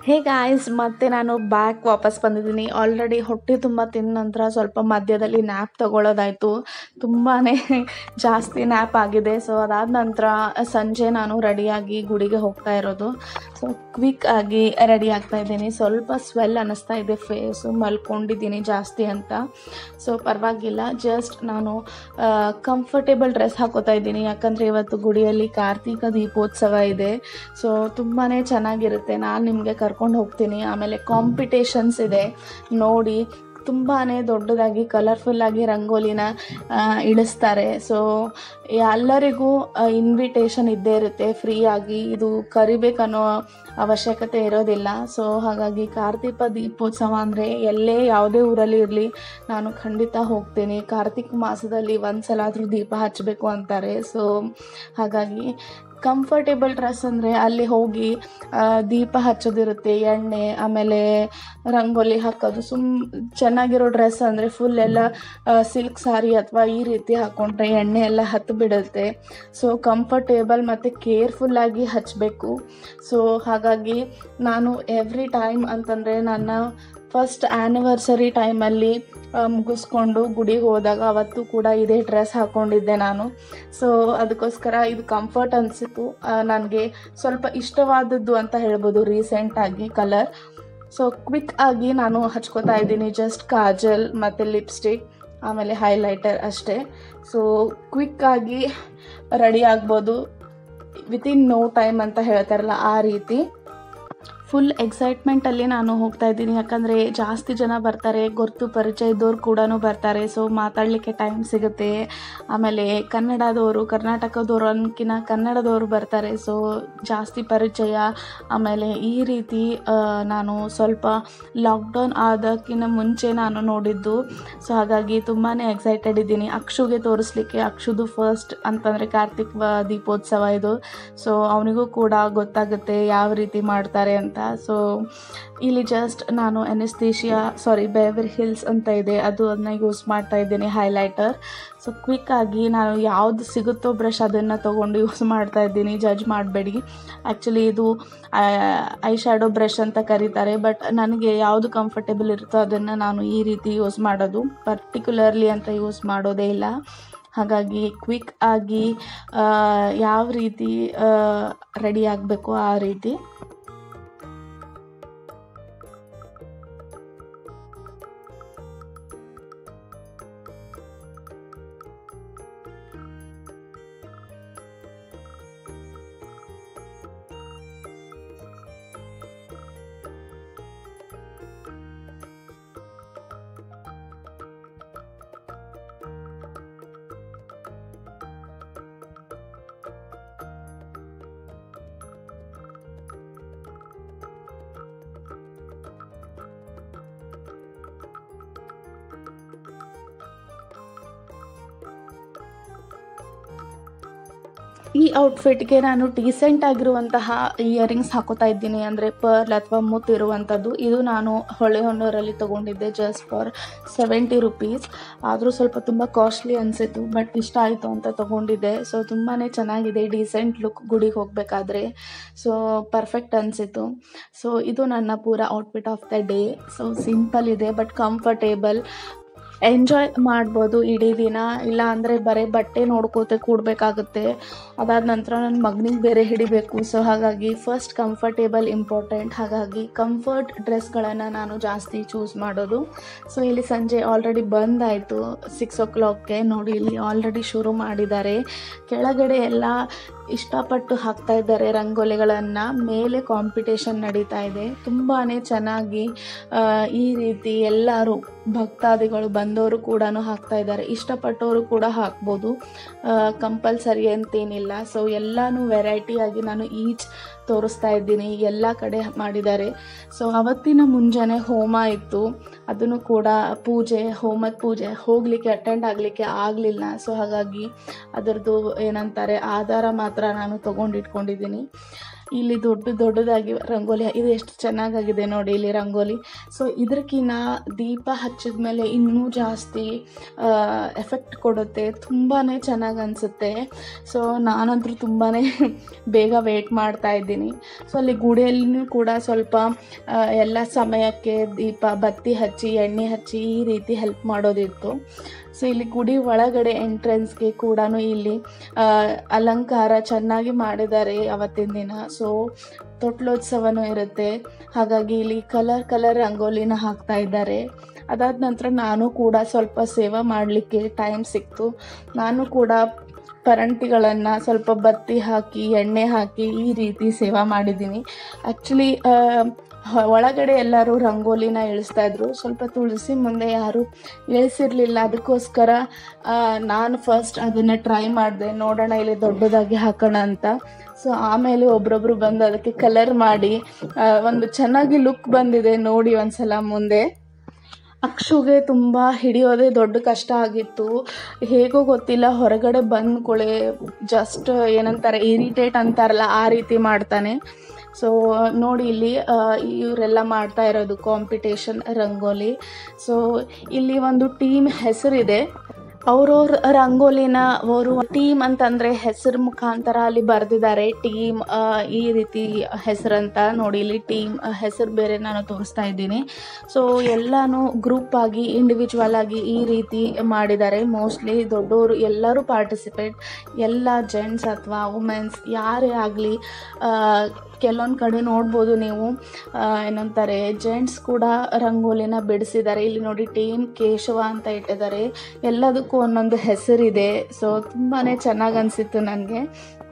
ಹೇ ಗಾಯ್ಸ್ ಮತ್ತೆ ನಾನು ಬ್ಯಾಕ್ ವಾಪಸ್ ಬಂದಿದ್ದೀನಿ ಆಲ್ರೆಡಿ ಹೊಟ್ಟೆ ತುಂಬ ತಿಂದ ನಂತರ ಸ್ವಲ್ಪ ಮಧ್ಯದಲ್ಲಿ ನ್ಯಾಪ್ ತಗೊಳ್ಳೋದಾಯಿತು ತುಂಬಾ ಜಾಸ್ತಿ ನ್ಯಾಪ್ ಆಗಿದೆ ಸೊ ಅದಾದ ನಂತರ ಸಂಜೆ ನಾನು ರೆಡಿಯಾಗಿ ಗುಡಿಗೆ ಹೋಗ್ತಾ ಇರೋದು ಸೊ ಕ್ವಿಕ್ ಆಗಿ ರೆಡಿ ಆಗ್ತಾ ಇದ್ದೀನಿ ಸ್ವಲ್ಪ ಸ್ವೆಲ್ ಅನ್ನಿಸ್ತಾ ಇದೆ ಫೇಸು ಮಲ್ಕೊಂಡಿದ್ದೀನಿ ಜಾಸ್ತಿ ಅಂತ ಸೊ ಪರವಾಗಿಲ್ಲ ಜಸ್ಟ್ ನಾನು ಕಂಫರ್ಟೇಬಲ್ ಡ್ರೆಸ್ ಹಾಕೋತಾ ಇದ್ದೀನಿ ಯಾಕಂದರೆ ಇವತ್ತು ಗುಡಿಯಲ್ಲಿ ಕಾರ್ತಿಕ ದೀಪೋತ್ಸವ ಇದೆ ಸೊ ತುಂಬಾ ಚೆನ್ನಾಗಿರುತ್ತೆ ನಾನು ನಿಮಗೆ ಕರ್ಕೊಂಡು ಹೋಗ್ತೀನಿ ಆಮೇಲೆ ಕಾಂಪಿಟೇಷನ್ಸ್ ಇದೆ ನೋಡಿ ತುಂಬಾ ದೊಡ್ಡದಾಗಿ ಕಲರ್ಫುಲ್ಲಾಗಿ ರಂಗೋಲಿನ ಆ, ಇಳಿಸ್ತಾರೆ ಸೊ ಎಲ್ಲರಿಗೂ ಇನ್ವಿಟೇಷನ್ ಇದ್ದೇ ಇರುತ್ತೆ ಫ್ರೀಯಾಗಿ ಇದು ಕರಿಬೇಕನ್ನೋ ಅವಶ್ಯಕತೆ ಇರೋದಿಲ್ಲ ಸೊ ಹಾಗಾಗಿ ಕಾರ್ತಿಕ ದೀಪೋತ್ಸವ ಅಂದರೆ ಎಲ್ಲೇ ಯಾವುದೇ ಊರಲ್ಲಿ ಇರಲಿ ನಾನು ಖಂಡಿತ ಹೋಗ್ತೀನಿ ಕಾರ್ತಿಕ್ ಮಾಸದಲ್ಲಿ ಒಂದು ಸಲ ಆದರೂ ದೀಪ ಹಚ್ಚಬೇಕು ಅಂತಾರೆ ಸೊ ಹಾಗಾಗಿ ಕಂಫರ್ಟೇಬಲ್ ಡ್ರೆಸ್ ಅಂದರೆ ಅಲ್ಲಿ ಹೋಗಿ ಆ, ದೀಪ ಹಚ್ಚೋದಿರುತ್ತೆ ಎಣ್ಣೆ ಆಮೇಲೆ ರಂಗೋಲಿ ಹಾಕೋದು ಸುಮ್ ಚೆನ್ನಾಗಿರೋ ಡ್ರೆಸ್ ಅಂದರೆ ಫುಲ್ ಎಲ್ಲ ಸಿಲ್ಕ್ ಸಾರಿ ಅಥವಾ ಈ ರೀತಿ ಹಾಕ್ಕೊಂಡ್ರೆ ಎಣ್ಣೆ ಎಲ್ಲ ಹತ್ತು ಬಿಡುತ್ತೆ ಸೊ ಕಂಫರ್ಟೇಬಲ್ ಮತ್ತು ಕೇರ್ಫುಲ್ಲಾಗಿ ಹಚ್ಚಬೇಕು ಸೊ ಹಾಗಾಗಿ ನಾನು ಎವ್ರಿ ಟೈಮ್ ಅಂತಂದರೆ ನನ್ನ ಫಸ್ಟ್ ಆ್ಯನಿವರ್ಸರಿ ಟೈಮಲ್ಲಿ ಮುಗಿಸ್ಕೊಂಡು ಗುಡಿಗೆ ಹೋದಾಗ ಅವತ್ತು ಕೂಡ ಇದೇ ಡ್ರೆಸ್ ಹಾಕ್ಕೊಂಡಿದ್ದೆ ನಾನು ಸೊ ಅದಕ್ಕೋಸ್ಕರ ಇದು ಕಂಫರ್ಟ್ ಅನಿಸಿತು ನನಗೆ ಸ್ವಲ್ಪ ಇಷ್ಟವಾದದ್ದು ಅಂತ ಹೇಳ್ಬೋದು ರೀಸೆಂಟಾಗಿ ಕಲರ್ ಸೊ ಕ್ವಿಕ್ ಆಗಿ ನಾನು ಹಚ್ಕೋತಾ ಇದ್ದೀನಿ ಜಸ್ಟ್ ಕಾಜಲ್ ಮತ್ತು ಲಿಪ್ಸ್ಟಿಕ್ ಆಮೇಲೆ ಹೈಲೈಟರ್ ಅಷ್ಟೇ ಸೊ ಕ್ವಿಕ್ ಆಗಿ ರೆಡಿ ಆಗ್ಬೋದು ವಿತಿನ್ ನೋ ಟೈಮ್ ಅಂತ ಹೇಳ್ತಾರಲ್ಲ ಆ ರೀತಿ ಫುಲ್ ಎಕ್ಸೈಟ್ಮೆಂಟಲ್ಲಿ ನಾನು ಹೋಗ್ತಾ ಇದ್ದೀನಿ ಯಾಕಂದರೆ ಜಾಸ್ತಿ ಜನ ಬರ್ತಾರೆ ಗುರ್ತು ಪರಿಚಯ ಇದ್ದವ್ರು ಕೂಡ ಬರ್ತಾರೆ ಸೊ ಮಾತಾಡಲಿಕ್ಕೆ ಟೈಮ್ ಸಿಗುತ್ತೆ ಆಮೇಲೆ ಕನ್ನಡದವರು ಕರ್ನಾಟಕದವರು ಅನ್ನಕಿನ ಕನ್ನಡದವರು ಬರ್ತಾರೆ ಸೊ ಜಾಸ್ತಿ ಪರಿಚಯ ಆಮೇಲೆ ಈ ರೀತಿ ಆ, ನಾನು ಸ್ವಲ್ಪ ಲಾಕ್ಡೌನ್ ಆದಕ್ಕಿಂತ ಮುಂಚೆ ನಾನು ನೋಡಿದ್ದು ಸೊ ಹಾಗಾಗಿ ತುಂಬಾ ಎಕ್ಸೈಟೆಡ್ ಇದ್ದೀನಿ ಅಕ್ಷುಗೆ ತೋರಿಸ್ಲಿಕ್ಕೆ ಅಕ್ಷುದು ಫಸ್ಟ್ ಅಂತಂದರೆ ಕಾರ್ತಿಕ್ ವ- ದೀಪೋತ್ಸವ ಇದು ಸೊ ಅವನಿಗೂ ಕೂಡ ಗೊತ್ತಾಗುತ್ತೆ ಯಾವ ರೀತಿ ಮಾಡ್ತಾರೆ ಅಂತ ಸೊ ಇಲ್ಲಿ ಜಸ್ಟ್ ನಾನು ಎನೆಸ್ಥೀಶಿಯಾ ಸಾರಿ ಬೇವರ್ ಹಿಲ್ಸ್ ಅಂತ ಇದೆ ಅದು ಅದನ್ನ ಯೂಸ್ ಮಾಡ್ತಾ ಇದ್ದೀನಿ ಹೈಲೈಟರ್ ಸೊ ಕ್ವಿಕ್ ಆಗಿ ನಾನು ಯಾವುದು ಸಿಗುತ್ತೋ ಬ್ರಷ್ ಅದನ್ನು ತೊಗೊಂಡು ಯೂಸ್ ಮಾಡ್ತಾ ಇದ್ದೀನಿ ಜಡ್ಜ್ ಮಾಡಬೇಡಿ ಆ್ಯಕ್ಚುಲಿ ಇದು ಐ ಶ್ಯಾಡೋ ಬ್ರಷ್ ಅಂತ ಕರೀತಾರೆ ಬಟ್ ನನಗೆ ಯಾವುದು ಕಂಫರ್ಟೇಬಲ್ ಇರುತ್ತೋ ಅದನ್ನು ನಾನು ಈ ರೀತಿ ಯೂಸ್ ಮಾಡೋದು ಪರ್ಟಿಕ್ಯುಲರ್ಲಿ ಅಂತ ಯೂಸ್ ಮಾಡೋದೇ ಇಲ್ಲ ಹಾಗಾಗಿ ಕ್ವಿಕ್ ಆಗಿ ಆ, ಯಾವ ರೀತಿ ರೆಡಿ ಆಗಬೇಕು ಆ ರೀತಿ ಈ ಔಟ್ಫಿಟ್ಗೆ ನಾನು ಡೀಸೆಂಟ್ ಆಗಿರುವಂತಹ ಇಯರಿಂಗ್ಸ್ ಹಾಕೋತಾ ಇದ್ದೀನಿ ಅಂದರೆ ಪರ್ಲ್ ಅಥವಾ ಮುತ್ತು ಇರುವಂಥದ್ದು ಇದು ನಾನು ಹೊಳೆ ಹೊನ್ನೂರಲ್ಲಿ ತೊಗೊಂಡಿದ್ದೆ ಜಸ್ಟ್ ಫಾರ್ ಸೆವೆಂಟಿ ರುಪೀಸ್ ಆದರೂ ಸ್ವಲ್ಪ ತುಂಬ ಕಾಸ್ಟ್ಲಿ ಅನಿಸಿತು ಬಟ್ ಇಷ್ಟ ಆಯಿತು ಅಂತ ತೊಗೊಂಡಿದ್ದೆ ಸೊ ತುಂಬಾ ಚೆನ್ನಾಗಿದೆ ಡೀಸೆಂಟ್ ಲುಕ್ ಗುಡಿಗೆ ಹೋಗಬೇಕಾದ್ರೆ ಸೊ ಪರ್ಫೆಕ್ಟ್ ಅನಿಸಿತು ಸೊ ಇದು ನನ್ನ ಪೂರ outfit of the day so simple ಇದೆ ಬಟ್ ಕಂಫರ್ಟೇಬಲ್ ಎಂಜಾಯ್ ಮಾಡ್ಬೋದು ಇಡೀ ದಿನ ಇಲ್ಲ ಅಂದರೆ ಬರೀ ಬಟ್ಟೆ ನೋಡ್ಕೋತೆ ಕೂಡಬೇಕಾಗುತ್ತೆ ಅದಾದ ನಂತರ ನನ್ನ ಮಗನಿಗೆ ಬೇರೆ ಹಿಡಿಬೇಕು ಸೊ ಹಾಗಾಗಿ ಫಸ್ಟ್ ಕಂಫರ್ಟೇಬಲ್ ಇಂಪಾರ್ಟೆಂಟ್ ಹಾಗಾಗಿ ಕಂಫರ್ಟ್ ಡ್ರೆಸ್ಗಳನ್ನು ನಾನು ಜಾಸ್ತಿ ಚೂಸ್ ಮಾಡೋದು ಸೊ ಇಲ್ಲಿ ಸಂಜೆ ಆಲ್ರೆಡಿ ಬಂದಾಯಿತು ಸಿಕ್ಸ್ ಓ ಕ್ಲಾಕ್ಗೆ ನೋಡಿ ಇಲ್ಲಿ ಆಲ್ರೆಡಿ ಶುರು ಮಾಡಿದ್ದಾರೆ ಕೆಳಗಡೆ ಎಲ್ಲ ಇಷ್ಟಪಟ್ಟು ಹಾಕ್ತಾ ಇದ್ದಾರೆ ರಂಗೋಲಿಗಳನ್ನು ಮೇಲೆ ಕಾಂಪಿಟೇಷನ್ ನಡೀತಾ ಇದೆ ತುಂಬಾ ಚೆನ್ನಾಗಿ ಆ, ಈ ರೀತಿ ಎಲ್ಲರೂ ಭಕ್ತಾದಿಗಳು ಬಂದವರು ಕೂಡ ಹಾಕ್ತಾ ಇದ್ದಾರೆ ಇಷ್ಟಪಟ್ಟವರು ಕೂಡ ಹಾಕ್ಬೋದು ಕಂಪಲ್ಸರಿ ಅಂತೇನಿಲ್ಲ ಸೊ ಎಲ್ಲನೂ ವೆರೈಟಿಯಾಗಿ ನಾನು ಈಚ್ ತೋರಿಸ್ತಾ ಇದ್ದೀನಿ ಎಲ್ಲ ಕಡೆ ಮಾಡಿದ್ದಾರೆ ಸೊ ಅವತ್ತಿನ ಮುಂಜಾನೆ ಹೋಮ ಇತ್ತು ಅದನ್ನು ಕೂಡ ಪೂಜೆ ಹೋಮದ ಪೂಜೆ ಹೋಗಲಿಕ್ಕೆ ಅಟೆಂಡ್ ಆಗಲಿಕ್ಕೆ ಆಗಲಿಲ್ಲ ಸೊ ಹಾಗಾಗಿ ಅದರದ್ದು ಏನಂತಾರೆ ಆಧಾರ ಮಾತ್ರ ನಾನು ತೊಗೊಂಡಿಟ್ಕೊಂಡಿದ್ದೀನಿ ಇಲ್ಲಿ ದೊಡ್ಡ ದೊಡ್ಡದಾಗಿ ರಂಗೋಲಿ ಇದು ಎಷ್ಟು ಚೆನ್ನಾಗಾಗಿದೆ ನೋಡಿ ಇಲ್ಲಿ ರಂಗೋಲಿ ಸೊ ಇದಕ್ಕಿಂತ ದೀಪ ಹಚ್ಚಿದ ಮೇಲೆ ಇನ್ನೂ ಜಾಸ್ತಿ ಎಫೆಕ್ಟ್ ಕೊಡುತ್ತೆ ತುಂಬಾ ಚೆನ್ನಾಗಿ ಅನಿಸುತ್ತೆ ಸೊ ನಾನಂತೂ ತುಂಬಾ ಬೇಗ ವೇಟ್ ಮಾಡ್ತಾ ಇದ್ದೀನಿ ಸೊ ಅಲ್ಲಿ ಗುಡಿಯಲ್ಲಿನೂ ಕೂಡ ಸ್ವಲ್ಪ ಆ, ಎಲ್ಲ ಸಮಯಕ್ಕೆ ದೀಪ ಬತ್ತಿ ಹಚ್ಚಿ ಎಣ್ಣೆ ಹಚ್ಚಿ ಈ ರೀತಿ ಹೆಲ್ಪ್ ಮಾಡೋದಿತ್ತು ಸೊ ಇಲ್ಲಿ ಗುಡಿ ಒಳಗಡೆ ಎಂಟ್ರೆನ್ಸ್ಗೆ ಕೂಡ ಇಲ್ಲಿ ಆ, ಅಲಂಕಾರ ಚೆನ್ನಾಗಿ ಮಾಡಿದ್ದಾರೆ ಅವತ್ತಿನ ದಿನ ಸೊ ತೊಟ್ಲೋತ್ಸವನೂ ಇರುತ್ತೆ ಹಾಗಾಗಿ ಇಲ್ಲಿ ಕಲರ್ ಕಲರ್ ರಂಗೋಲಿನ ಹಾಕ್ತಾ ಇದ್ದಾರೆ ಅದಾದ ನಂತರ ನಾನು ಕೂಡ ಸ್ವಲ್ಪ ಸೇವೆ ಮಾಡಲಿಕ್ಕೆ ಟೈಮ್ ಸಿಕ್ತು ನಾನು ಕೂಡ ಪರಂಟಿಗಳನ್ನು ಸ್ವಲ್ಪ ಬತ್ತಿ ಹಾಕಿ ಎಣ್ಣೆ ಹಾಕಿ ಈ ರೀತಿ ಸೇವೆ ಮಾಡಿದ್ದೀನಿ ಆ್ಯಕ್ಚುಲಿ ಒಳಗಡೆ ಎಲ್ಲರೂ ರಂಗೋಲಿನ ಇಳಿಸ್ತಾ ಇದ್ರು ಸ್ವಲ್ಪ ತುಳಸಿ ಮುಂದೆ ಯಾರು ಇಳಿಸಿರ್ಲಿಲ್ಲ ಅದಕ್ಕೋಸ್ಕರ ಆ, ನಾನು ಫಸ್ಟ್ ಅದನ್ನು ಟ್ರೈ ಮಾಡಿದೆ ನೋಡೋಣ ಇಲ್ಲಿ ದೊಡ್ಡದಾಗಿ ಹಾಕೋಣ ಅಂತ ಸೊ ಆಮೇಲೆ ಒಬ್ರೊಬ್ರು ಬಂದು ಅದಕ್ಕೆ ಕಲರ್ ಮಾಡಿ ಆ, ಒಂದು ಚೆನ್ನಾಗಿ ಲುಕ್ ಬಂದಿದೆ ನೋಡಿ ಒಂದ್ಸಲ ಮುಂದೆ ಅಕ್ಷುಗೆ ತುಂಬ ಹಿಡಿಯೋದೇ ದೊಡ್ಡ ಕಷ್ಟ ಆಗಿತ್ತು ಹೇಗೋ ಗೊತ್ತಿಲ್ಲ ಹೊರಗಡೆ ಬಂದ್ಕೊಳ್ಳೆ ಜಸ್ಟ್ ಏನಂತಾರೆ ಇರಿಟೇಟ್ ಅಂತಾರಲ್ಲ ಆ ರೀತಿ ಮಾಡ್ತಾನೆ ಸೊ ನೋಡಿ ಇಲ್ಲಿ ಆ, ಇವರೆಲ್ಲ ಮಾಡ್ತಾ ಇರೋದು ಕಾಂಪಿಟೇಷನ್ ರಂಗೋಲಿ ಸೊ ಇಲ್ಲಿ ಒಂದು ಟೀಮ್ ಹೆಸರಿದೆ ಅವ್ರವ್ರ ರಂಗೋಲಿನ ಅವರು ಟೀಮ್ ಅಂತಂದರೆ ಹೆಸರು ಮುಖಾಂತರ ಅಲ್ಲಿ ಬರೆದಿದ್ದಾರೆ ಟೀಮ್ ಈ ರೀತಿ ಹೆಸರಂತ ನೋಡಿ ಇಲ್ಲಿ ಟೀಮ್ ಹೆಸರು ಬೇರೆ ನಾನು ತೋರಿಸ್ತಾ ಇದ್ದೀನಿ ಸೊ ಎಲ್ಲನೂ ಗ್ರೂಪ್ ಆಗಿ ಇಂಡಿವಿಜುವಲ್ ಆಗಿ ಈ ರೀತಿ ಮಾಡಿದ್ದಾರೆ ಮೋಸ್ಟ್ಲಿ ದೊಡ್ಡವರು ಎಲ್ಲರೂ ಪಾರ್ಟಿಸಿಪೇಟ್ ಎಲ್ಲ ಜೆಂಟ್ಸ್ ಅಥವಾ ವುಮೆನ್ಸ್ ಯಾರೇ ಆಗಲಿ ಕೆಲವೊಂದು ಕಡೆ ನೋಡ್ಬೋದು ನೀವು ಆ, ಏನಂತಾರೆ ಜೆಂಟ್ಸ್ ಕೂಡ ರಂಗೋಲಿನ ಬಿಡಿಸಿದ್ದಾರೆ ಇಲ್ಲಿ ನೋಡಿ ಟೀಮ್ ಕೇಶವ ಅಂತ ಇಟ್ಟಿದ್ದಾರೆ ಎಲ್ಲದಕ್ಕೂ ಒಂದೊಂದು ಹೆಸರಿದೆ ಸೊ ತುಂಬಾ ಚೆನ್ನಾಗಿ ಅನಿಸಿತ್ತು ನನಗೆ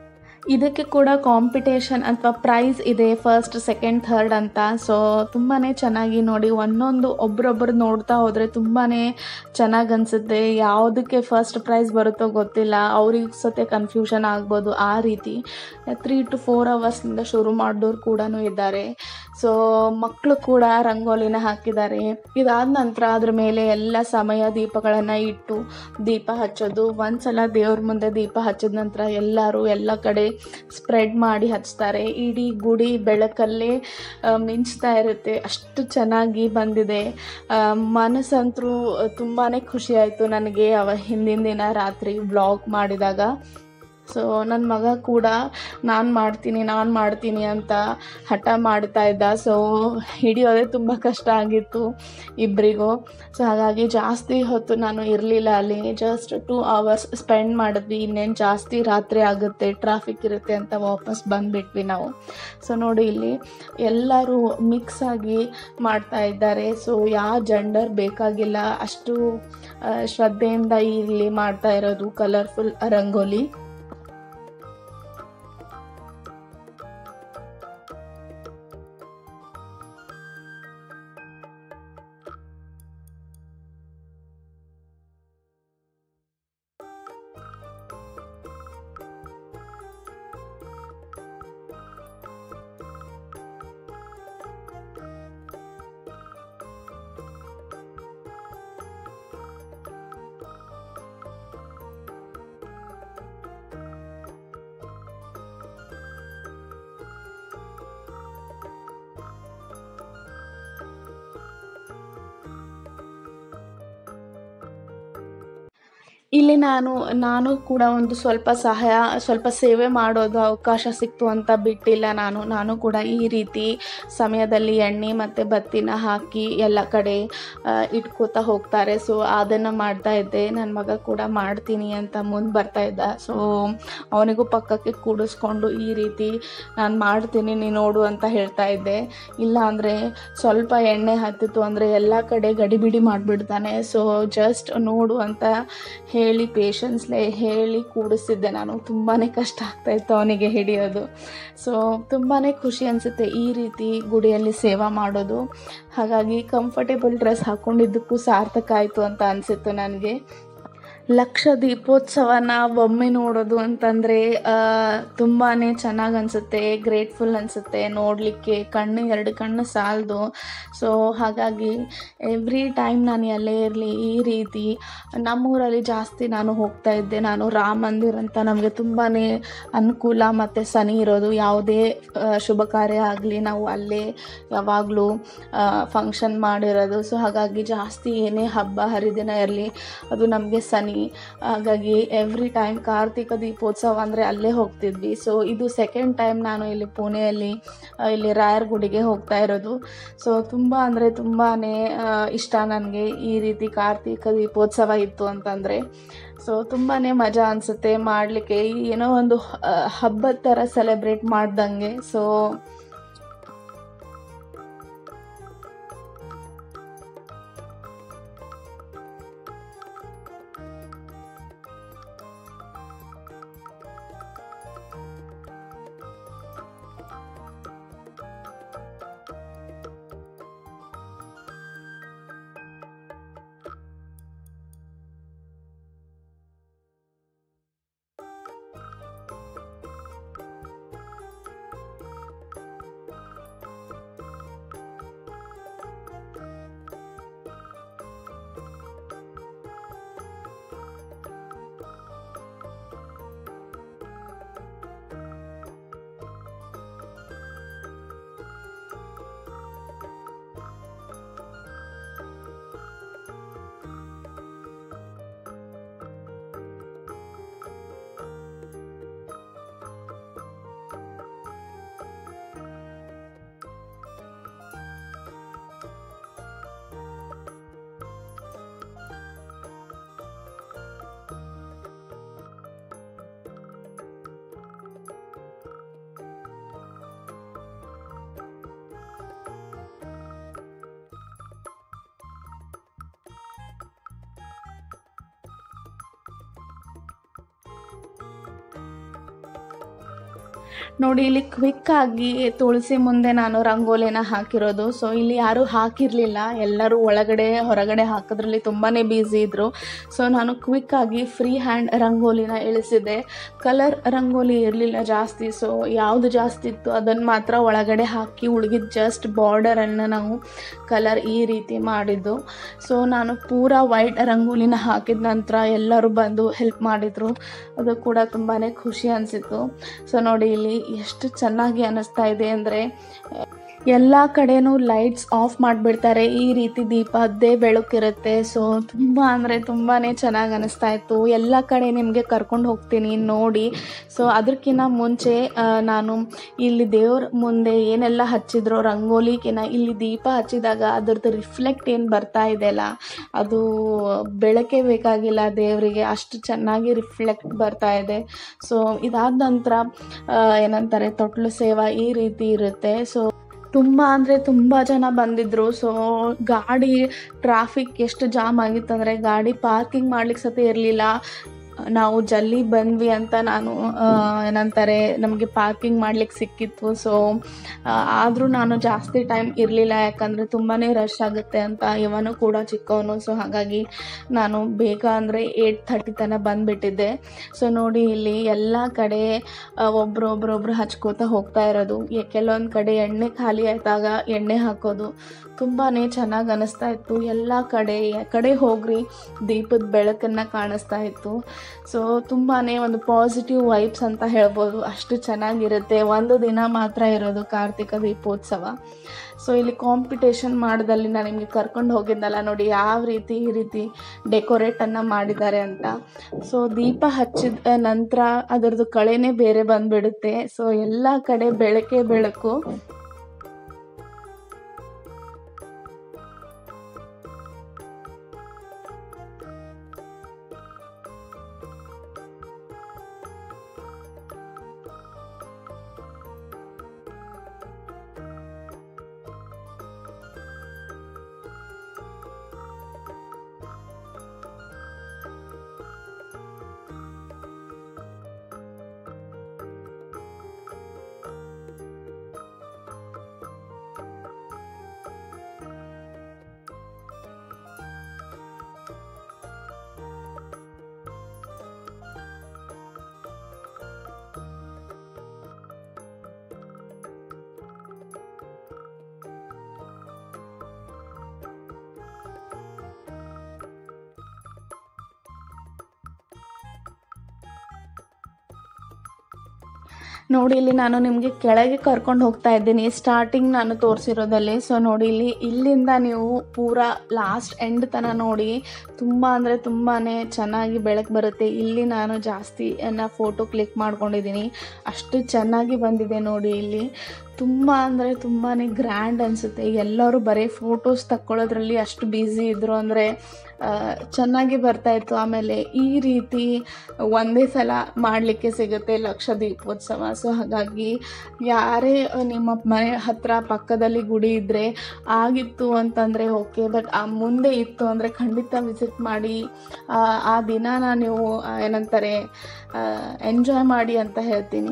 ಇದಕ್ಕೆ ಕೂಡ ಕಾಂಪಿಟೇಷನ್ ಅಥವಾ ಪ್ರೈಸ್ ಇದೆ ಫಸ್ಟ್ ಸೆಕೆಂಡ್ ಥರ್ಡ್ ಅಂತ ಸೊ ತುಂಬಾ ಚೆನ್ನಾಗಿ ನೋಡಿ ಒಂದೊಂದು ಒಬ್ರೊಬ್ಬರು ನೋಡ್ತಾ ಹೋದರೆ ತುಂಬಾ ಚೆನ್ನಾಗಿ ಅನಿಸುತ್ತೆ ಯಾವುದಕ್ಕೆ ಫಸ್ಟ್ ಪ್ರೈಸ್ ಬರುತ್ತೋ ಗೊತ್ತಿಲ್ಲ ಅವ್ರಿಗೆ ಸತೆ ಕನ್ಫ್ಯೂಷನ್ ಆಗ್ಬೋದು ಆ ರೀತಿ ತ್ರೀ ಟು ಫೋರ್ ಅವರ್ಸ್ನಿಂದ ಶುರು ಮಾಡಿದವ್ರು ಕೂಡ ಇದ್ದಾರೆ ಸೊ ಮಕ್ಕಳು ಕೂಡ ರಂಗೋಲಿನ ಹಾಕಿದ್ದಾರೆ ಇದಾದ ನಂತರ ಅದ್ರ ಮೇಲೆ ಎಲ್ಲ ಸಮಯ ದೀಪಗಳನ್ನು ಇಟ್ಟು ದೀಪ ಹಚ್ಚೋದು ಒಂದ್ಸಲ ದೇವ್ರ ಮುಂದೆ ದೀಪ ಹಚ್ಚಿದ ನಂತರ ಎಲ್ಲರೂ ಎಲ್ಲ ಕಡೆ ಸ್ಪ್ರೆಡ್ ಮಾಡಿ ಹಚ್ತಾರೆ ಇಡೀ ಗುಡಿ ಬೆಳಕಲ್ಲೇ ಆ, ಮಿಂಚ್ತಾ ಇರುತ್ತೆ ಅಷ್ಟು ಚೆನ್ನಾಗಿ ಬಂದಿದೆ ಆ, ಮನಸ್ಸಂತೂ ತುಂಬಾ ಖುಷಿ ಆಯಿತು ನನಗೆ ಅವ ಹಿಂದಿನ ದಿನ ರಾತ್ರಿ ಬ್ಲಾಗ್ ಮಾಡಿದಾಗ ಸೊ ನನ್ನ ಮಗ ಕೂಡ ನಾನು ಮಾಡ್ತೀನಿ ನಾನು ಮಾಡ್ತೀನಿ ಅಂತ ಹಠ ಮಾಡ್ತಾ ಇದ್ದ ಸೊ ಹಿಡಿಯೋದೇ ತುಂಬ ಕಷ್ಟ ಆಗಿತ್ತು ಇಬ್ಬರಿಗೂ ಸೊ ಹಾಗಾಗಿ ಜಾಸ್ತಿ ಹೊತ್ತು ನಾನು ಇರಲಿಲ್ಲ ಅಲ್ಲಿ ಜಸ್ಟ್ ಟೂ ಅವರ್ಸ್ ಸ್ಪೆಂಡ್ ಮಾಡಿದ್ವಿ ಇನ್ನೇನು ಜಾಸ್ತಿ ರಾತ್ರಿ ಆಗುತ್ತೆ ಟ್ರಾಫಿಕ್ ಇರುತ್ತೆ ಅಂತ ವಾಪಸ್ ಬಂದುಬಿಟ್ವಿ ನಾವು ಸೊ ನೋಡಿ ಇಲ್ಲಿ ಎಲ್ಲರೂ ಮಿಕ್ಸ್ ಆಗಿ ಮಾಡ್ತಾ ಇದ್ದಾರೆ ಸೊ ಯಾವ ಜೆಂಡರ್ ಬೇಕಾಗಿಲ್ಲ ಅಷ್ಟು ಆ, ಶ್ರದ್ಧೆಯಿಂದ ಇಲ್ಲಿ ಮಾಡ್ತಾ ಇರೋದು ಕಲರ್ಫುಲ್ ರಂಗೋಲಿ ಇಲ್ಲಿ ನಾನು ನಾನು ಕೂಡ ಒಂದು ಸ್ವಲ್ಪ ಸಹಾಯ ಸ್ವಲ್ಪ ಸೇವೆ ಮಾಡೋದು ಅವಕಾಶ ಸಿಕ್ತು ಅಂತ ಬಿಟ್ಟಿಲ್ಲ ನಾನು ನಾನು ಕೂಡ ಈ ರೀತಿ ಸಮಯದಲ್ಲಿ ಎಣ್ಣೆ ಮತ್ತು ಬತ್ತಿನ ಹಾಕಿ ಎಲ್ಲ ಕಡೆ ಆ, ಇಟ್ಕೋತಾ ಹೋಗ್ತಾರೆ ಸೊ ಅದನ್ನು ಮಾಡ್ತಾ ಇದ್ದೆ ನನ್ನ ಮಗ ಕೂಡ ಮಾಡ್ತೀನಿ ಅಂತ ಮುಂದೆ ಬರ್ತಾ ಇದ್ದ ಸೊ ಅವನಿಗೂ ಪಕ್ಕಕ್ಕೆ ಕೂಡಿಸ್ಕೊಂಡು ಈ ರೀತಿ ನಾನು ಮಾಡ್ತೀನಿ ನೀನು ನೋಡು ಅಂತ ಹೇಳ್ತಾ ಇದ್ದೆ ಇಲ್ಲ ಅಂದರೆ ಸ್ವಲ್ಪ ಎಣ್ಣೆ ಹತ್ತಿತ್ತು ಅಂದರೆ ಎಲ್ಲ ಕಡೆ ಗಡಿಬಿಡಿ ಮಾಡಿಬಿಡ್ತಾನೆ ಸೊ ಜಸ್ಟ್ ನೋಡು ಅಂತ ಹೇಳಿ ಪೇಷನ್ಸ್ಲೆ ಹೇಳಿ ಕೂಡಿಸಿದ್ದೆ ನಾನು ತುಂಬಾ ಕಷ್ಟ ಆಗ್ತಾಯಿತ್ತು ಅವನಿಗೆ ಹಿಡಿಯೋದು ಸೊ ತುಂಬಾ ಖುಷಿ ಅನಿಸುತ್ತೆ ಈ ರೀತಿ ಗುಡಿಯಲ್ಲಿ ಸೇವಾ ಮಾಡೋದು ಹಾಗಾಗಿ ಕಂಫರ್ಟೇಬಲ್ ಡ್ರೆಸ್ ಹಾಕ್ಕೊಂಡಿದ್ದಕ್ಕೂ ಸಾರ್ಥಕ ಆಯಿತು ಅಂತ ಅನಿಸಿತ್ತು ನನಗೆ ಲಕ್ಷ ದೀಪೋತ್ಸವನ ಒಮ್ಮೆ ನೋಡೋದು ಅಂತಂದರೆ ತುಂಬಾ ಚೆನ್ನಾಗಿ ಅನಿಸುತ್ತೆ ಗ್ರೇಟ್ಫುಲ್ ಅನಿಸುತ್ತೆ ನೋಡಲಿಕ್ಕೆ ಕಣ್ಣು ಎರಡು ಕಣ್ಣು ಸಾಲದು ಸೊ ಹಾಗಾಗಿ ಎವ್ರಿ ಟೈಮ್ ನಾನು ಎಲ್ಲೇ ಇರಲಿ ಈ ರೀತಿ ನಮ್ಮೂರಲ್ಲಿ ಜಾಸ್ತಿ ನಾನು ಹೋಗ್ತಾ ಇದ್ದೆ ನಾನು ರಾಮ ಮಂದಿರ ಅಂತ ನಮಗೆ ತುಂಬಾ ಅನುಕೂಲ ಮತ್ತು ಸನಿ ಇರೋದು ಯಾವುದೇ ಆ, ಶುಭ ಕಾರ್ಯ ಆಗಲಿ ನಾವು ಅಲ್ಲೇ ಯಾವಾಗಲೂ ಫಂಕ್ಷನ್ ಮಾಡಿರೋದು ಸೊ ಹಾಗಾಗಿ ಜಾಸ್ತಿ ಏನೇ ಹಬ್ಬ ಹರಿದಿನ ಇರಲಿ ಅದು ನಮಗೆ ಸನಿ ಹಾಗಾಗಿ ಎವ್ರಿ ಟೈಮ್ ಕಾರ್ತಿಕ ದೀಪೋತ್ಸವ ಅಂದರೆ ಅಲ್ಲೇ ಹೋಗ್ತಿದ್ವಿ ಸೊ ಇದು ಸೆಕೆಂಡ್ ಟೈಮ್ ನಾನು ಇಲ್ಲಿ ಪುಣೆಯಲ್ಲಿ ಆ, ಇಲ್ಲಿ ರಾಯರ ಗುಡಿಗೆ ಹೋಗ್ತಾ ಇರೋದು ಸೊ ತುಂಬ ಅಂದರೆ ತುಂಬಾ ಇಷ್ಟ ನನಗೆ ಈ ರೀತಿ ಕಾರ್ತಿಕ ದೀಪೋತ್ಸವ ಇತ್ತು ಅಂತಂದರೆ ಸೊ ತುಂಬಾ ಮಜಾ ಅನಿಸುತ್ತೆ ಮಾಡಲಿಕ್ಕೆ ಏನೋ ಒಂದು ಆ, ಹಬ್ಬದ ಥರ ಸೆಲೆಬ್ರೇಟ್ ಮಾಡ್ದಂಗೆ ಸೊ ನೋಡಿ ಇಲ್ಲಿ ಕ್ವಿಕ್ ಆಗಿ ತುಳಸಿ ಮುಂದೆ ನಾನು ರಂಗೋಲಿನ ಹಾಕಿರೋದು ಸೊ ಇಲ್ಲಿ ಯಾರೂ ಹಾಕಿರಲಿಲ್ಲ ಎಲ್ಲರೂ ಒಳಗಡೆ ಹೊರಗಡೆ ಹಾಕೋದ್ರಲ್ಲಿ ತುಂಬಾ ಬ್ಯುಸಿ ಇದ್ದರು ಸೊ ನಾನು ಕ್ವಿಕ್ ಆಗಿ ಫ್ರೀ ಹ್ಯಾಂಡ್ ರಂಗೋಲಿನ ಇಳಿಸಿದ್ದೆ ಕಲರ್ ರಂಗೋಲಿ ಇರಲಿಲ್ಲ ಜಾಸ್ತಿ ಸೊ ಯಾವುದು ಜಾಸ್ತಿ ಇತ್ತು ಅದನ್ನು ಮಾತ್ರ ಒಳಗಡೆ ಹಾಕಿ ಉಳ್ಗಿದ ಜಸ್ಟ್ ಬಾರ್ಡರನ್ನು ನಾವು ಕಲರ್ ಈ ರೀತಿ ಮಾಡಿದ್ದು ಸೊ ನಾನು ಪೂರಾ ವೈಟ್ ರಂಗೋಲಿನ ಹಾಕಿದ ನಂತರ ಎಲ್ಲರೂ ಬಂದು ಹೆಲ್ಪ್ ಮಾಡಿದರು ಅದು ಕೂಡ ತುಂಬಾ ಖುಷಿ ಅನಿಸಿತ್ತು ಸೊ ನೋಡಿ ಇಲ್ಲಿ ಎಷ್ಟು ಚೆನ್ನಾಗಿ ಅನ್ನಿಸ್ತಾ ಇದೆ ಅಂದರೆ ಎಲ್ಲ ಕಡೆನೂ ಲೈಟ್ಸ್ ಆಫ್ ಮಾಡಿಬಿಡ್ತಾರೆ ಈ ರೀತಿ ದೀಪದ್ದೇ ಬೆಳಕಿರುತ್ತೆ ಸೊ ತುಂಬ ಅಂದರೆ ತುಂಬಾ ಚೆನ್ನಾಗಿ ಅನಿಸ್ತಾ ಇತ್ತು ಎಲ್ಲ ಕಡೆ ನಿಮಗೆ ಕರ್ಕೊಂಡು ಹೋಗ್ತೀನಿ ನೋಡಿ ಸೊ ಅದಕ್ಕಿಂತ ಮುಂಚೆ ಆ, ನಾನು ಇಲ್ಲಿ ದೇವ್ರ ಮುಂದೆ ಏನೆಲ್ಲ ಹಚ್ಚಿದ್ರೋ ರಂಗೋಲಿಕಿನ ಇಲ್ಲಿ ದೀಪ ಹಚ್ಚಿದಾಗ ಅದ್ರದ್ದು ರಿಫ್ಲೆಕ್ಟ್ ಏನು ಬರ್ತಾ ಇದೆಯಲ್ಲ ಅದು ಬೆಳಕೇ ಬೇಕಾಗಿಲ್ಲ ದೇವರಿಗೆ ಅಷ್ಟು ಚೆನ್ನಾಗಿ ರಿಫ್ಲೆಕ್ಟ್ ಬರ್ತಾ ಇದೆ ಸೊ ಇದಾದ ನಂತರ ಆ, ಏನಂತಾರೆ ತೊಟ್ಲು ಸೇವಾ ಈ ರೀತಿ ಇರುತ್ತೆ ಸೊ ತುಂಬ ಅಂದರೆ ತುಂಬ ಜನ ಬಂದಿದ್ದರು ಸೊ ಗಾಡಿ ಟ್ರಾಫಿಕ್ ಎಷ್ಟು ಜಾಮ್ ಆಗಿತ್ತಂದರೆ ಗಾಡಿ ಪಾರ್ಕಿಂಗ್ ಮಾಡ್ಲಿಕ್ಕೆ ಸತಿ ಇರಲಿಲ್ಲ ನಾವು ಜಲ್ದಿ ಬಂದ್ವಿ ಅಂತ ನಾನು ಆ, ಏನಂತಾರೆ ನಮಗೆ ಪಾರ್ಕಿಂಗ್ ಮಾಡ್ಲಿಕ್ಕೆ ಸಿಕ್ಕಿತ್ತು ಸೊ ಆದರೂ ನಾನು ಜಾಸ್ತಿ ಟೈಮ್ ಇರಲಿಲ್ಲ ಯಾಕಂದರೆ ತುಂಬಾ ರಶ್ ಆಗುತ್ತೆ ಅಂತ ಇವನು ಕೂಡ ಚಿಕ್ಕವನು ಸೊ ಹಾಗಾಗಿ ನಾನು ಬೇಗ ಅಂದರೆ ಏಯ್ಟ್ ಥರ್ಟಿ ತನಕ ಬಂದುಬಿಟ್ಟಿದ್ದೆ ಸೊ ನೋಡಿ ಇಲ್ಲಿ ಎಲ್ಲ ಕಡೆ ಆ, ಒಬ್ರು ಒಬ್ರೊಬ್ರು ಹಚ್ಕೋತಾ ಹೋಗ್ತಾ ಇರೋದು ಎ- ಕೆಲವೊಂದು ಕಡೆ ಎಣ್ಣೆ ಖಾಲಿ ಆಯ್ತಾಗ ಎಣ್ಣೆ ಹಾಕೋದು ತುಂಬಾ ಚೆನ್ನಾಗಿ ಅನ್ನಿಸ್ತಾ ಇತ್ತು ಎಲ್ಲ ಕಡೆ ಯ ಕಡೆ ಹೋಗ್ರಿ ದೀಪದ ಬೆಳಕನ್ನು ಕಾಣಿಸ್ತಾ ಇತ್ತು ಸೊ ತುಂಬಾ ಒಂದು ಪಾಸಿಟಿವ್ ವೈಬ್ಸ್ ಅಂತ ಹೇಳ್ಬೋದು ಅಷ್ಟು ಚೆನ್ನಾಗಿರುತ್ತೆ ಒಂದು ದಿನ ಮಾತ್ರ ಇರೋದು ಕಾರ್ತಿಕ ದೀಪೋತ್ಸವ ಸೊ ಇಲ್ಲಿ ಕಾಂಪಿಟೇಷನ್ ಮಾಡೋದಲ್ಲಿ ನಾನು ನಿಮಗೆ ಕರ್ಕೊಂಡು ಹೋಗಿದ್ದಲ್ಲ ನೋಡಿ ಯಾವ ರೀತಿ ಈ ರೀತಿ ಡೆಕೋರೇಟನ್ನು ಮಾಡಿದ್ದಾರೆ ಅಂತ ಸೊ ದೀಪ ಹಚ್ಚಿದ ನಂತರ ಅದರದ್ದು ಕಳೆನೇ ಬೇರೆ ಬಂದುಬಿಡುತ್ತೆ ಸೊ ಎಲ್ಲ ಕಡೆ ಬೆಳಕೆ ಬೆಳಕು ನೋಡಿ ಇಲ್ಲಿ ನಾನು ನಿಮಗೆ ಕೆಳಗೆ ಕರ್ಕೊಂಡು ಹೋಗ್ತಾ ಇದ್ದೀನಿ ಸ್ಟಾರ್ಟಿಂಗ್ ನಾನು ತೋರಿಸಿರೋದಲ್ಲಿ ಸೊ ನೋಡಿ ಇಲ್ಲಿ ಇಲ್ಲಿಂದ ನೀವು ಪೂರಾ ಲಾಸ್ಟ್ ಎಂಡ್ ತನಕ ನೋಡಿ ತುಂಬ ಅಂದರೆ ತುಂಬಾ ಚೆನ್ನಾಗಿ ಬೆಳಕು ಬರುತ್ತೆ ಇಲ್ಲಿ ನಾನು ಜಾಸ್ತಿ ನಾ ಫೋಟೋ ಕ್ಲಿಕ್ ಮಾಡ್ಕೊಂಡಿದ್ದೀನಿ ಅಷ್ಟು ಚೆನ್ನಾಗಿ ಬಂದಿದೆ ನೋಡಿ ಇಲ್ಲಿ ತುಂಬ ಅಂದರೆ ತುಂಬಾ ಗ್ರ್ಯಾಂಡ್ ಅನಿಸುತ್ತೆ ಎಲ್ಲರೂ ಬರೀ ಫೋಟೋಸ್ ತಕ್ಕೊಳ್ಳೋದ್ರಲ್ಲಿ ಅಷ್ಟು ಬ್ಯುಸಿ ಇದ್ದರು ಅಂದರೆ ಚೆನ್ನಾಗಿ ಬರ್ತಾಯಿತ್ತು ಆಮೇಲೆ ಈ ರೀತಿ ಒಂದೇ ಸಲ ಮಾಡಲಿಕ್ಕೆ ಸಿಗುತ್ತೆ ಲಕ್ಷ ದೀಪೋತ್ಸವ ಸೊ ಹಾಗಾಗಿ ಯಾರೇ ನಿಮ್ಮ ಮನೆ ಹತ್ತಿರ ಪಕ್ಕದಲ್ಲಿ ಗುಡಿ ಇದ್ದರೆ ಆಗಿತ್ತು ಅಂತಂದರೆ ಓಕೆ ಬಟ್ ಆ ಮುಂದೆ ಇತ್ತು ಅಂದರೆ ಖಂಡಿತ ವಿಸಿಟ್ ಮಾಡಿ ಆ, ಆ ದಿನಾನ ನೀವು ಆ, ಏನಂತಾರೆ ಎಂಜಾಯ್ ಮಾಡಿ ಅಂತ ಹೇಳ್ತೀನಿ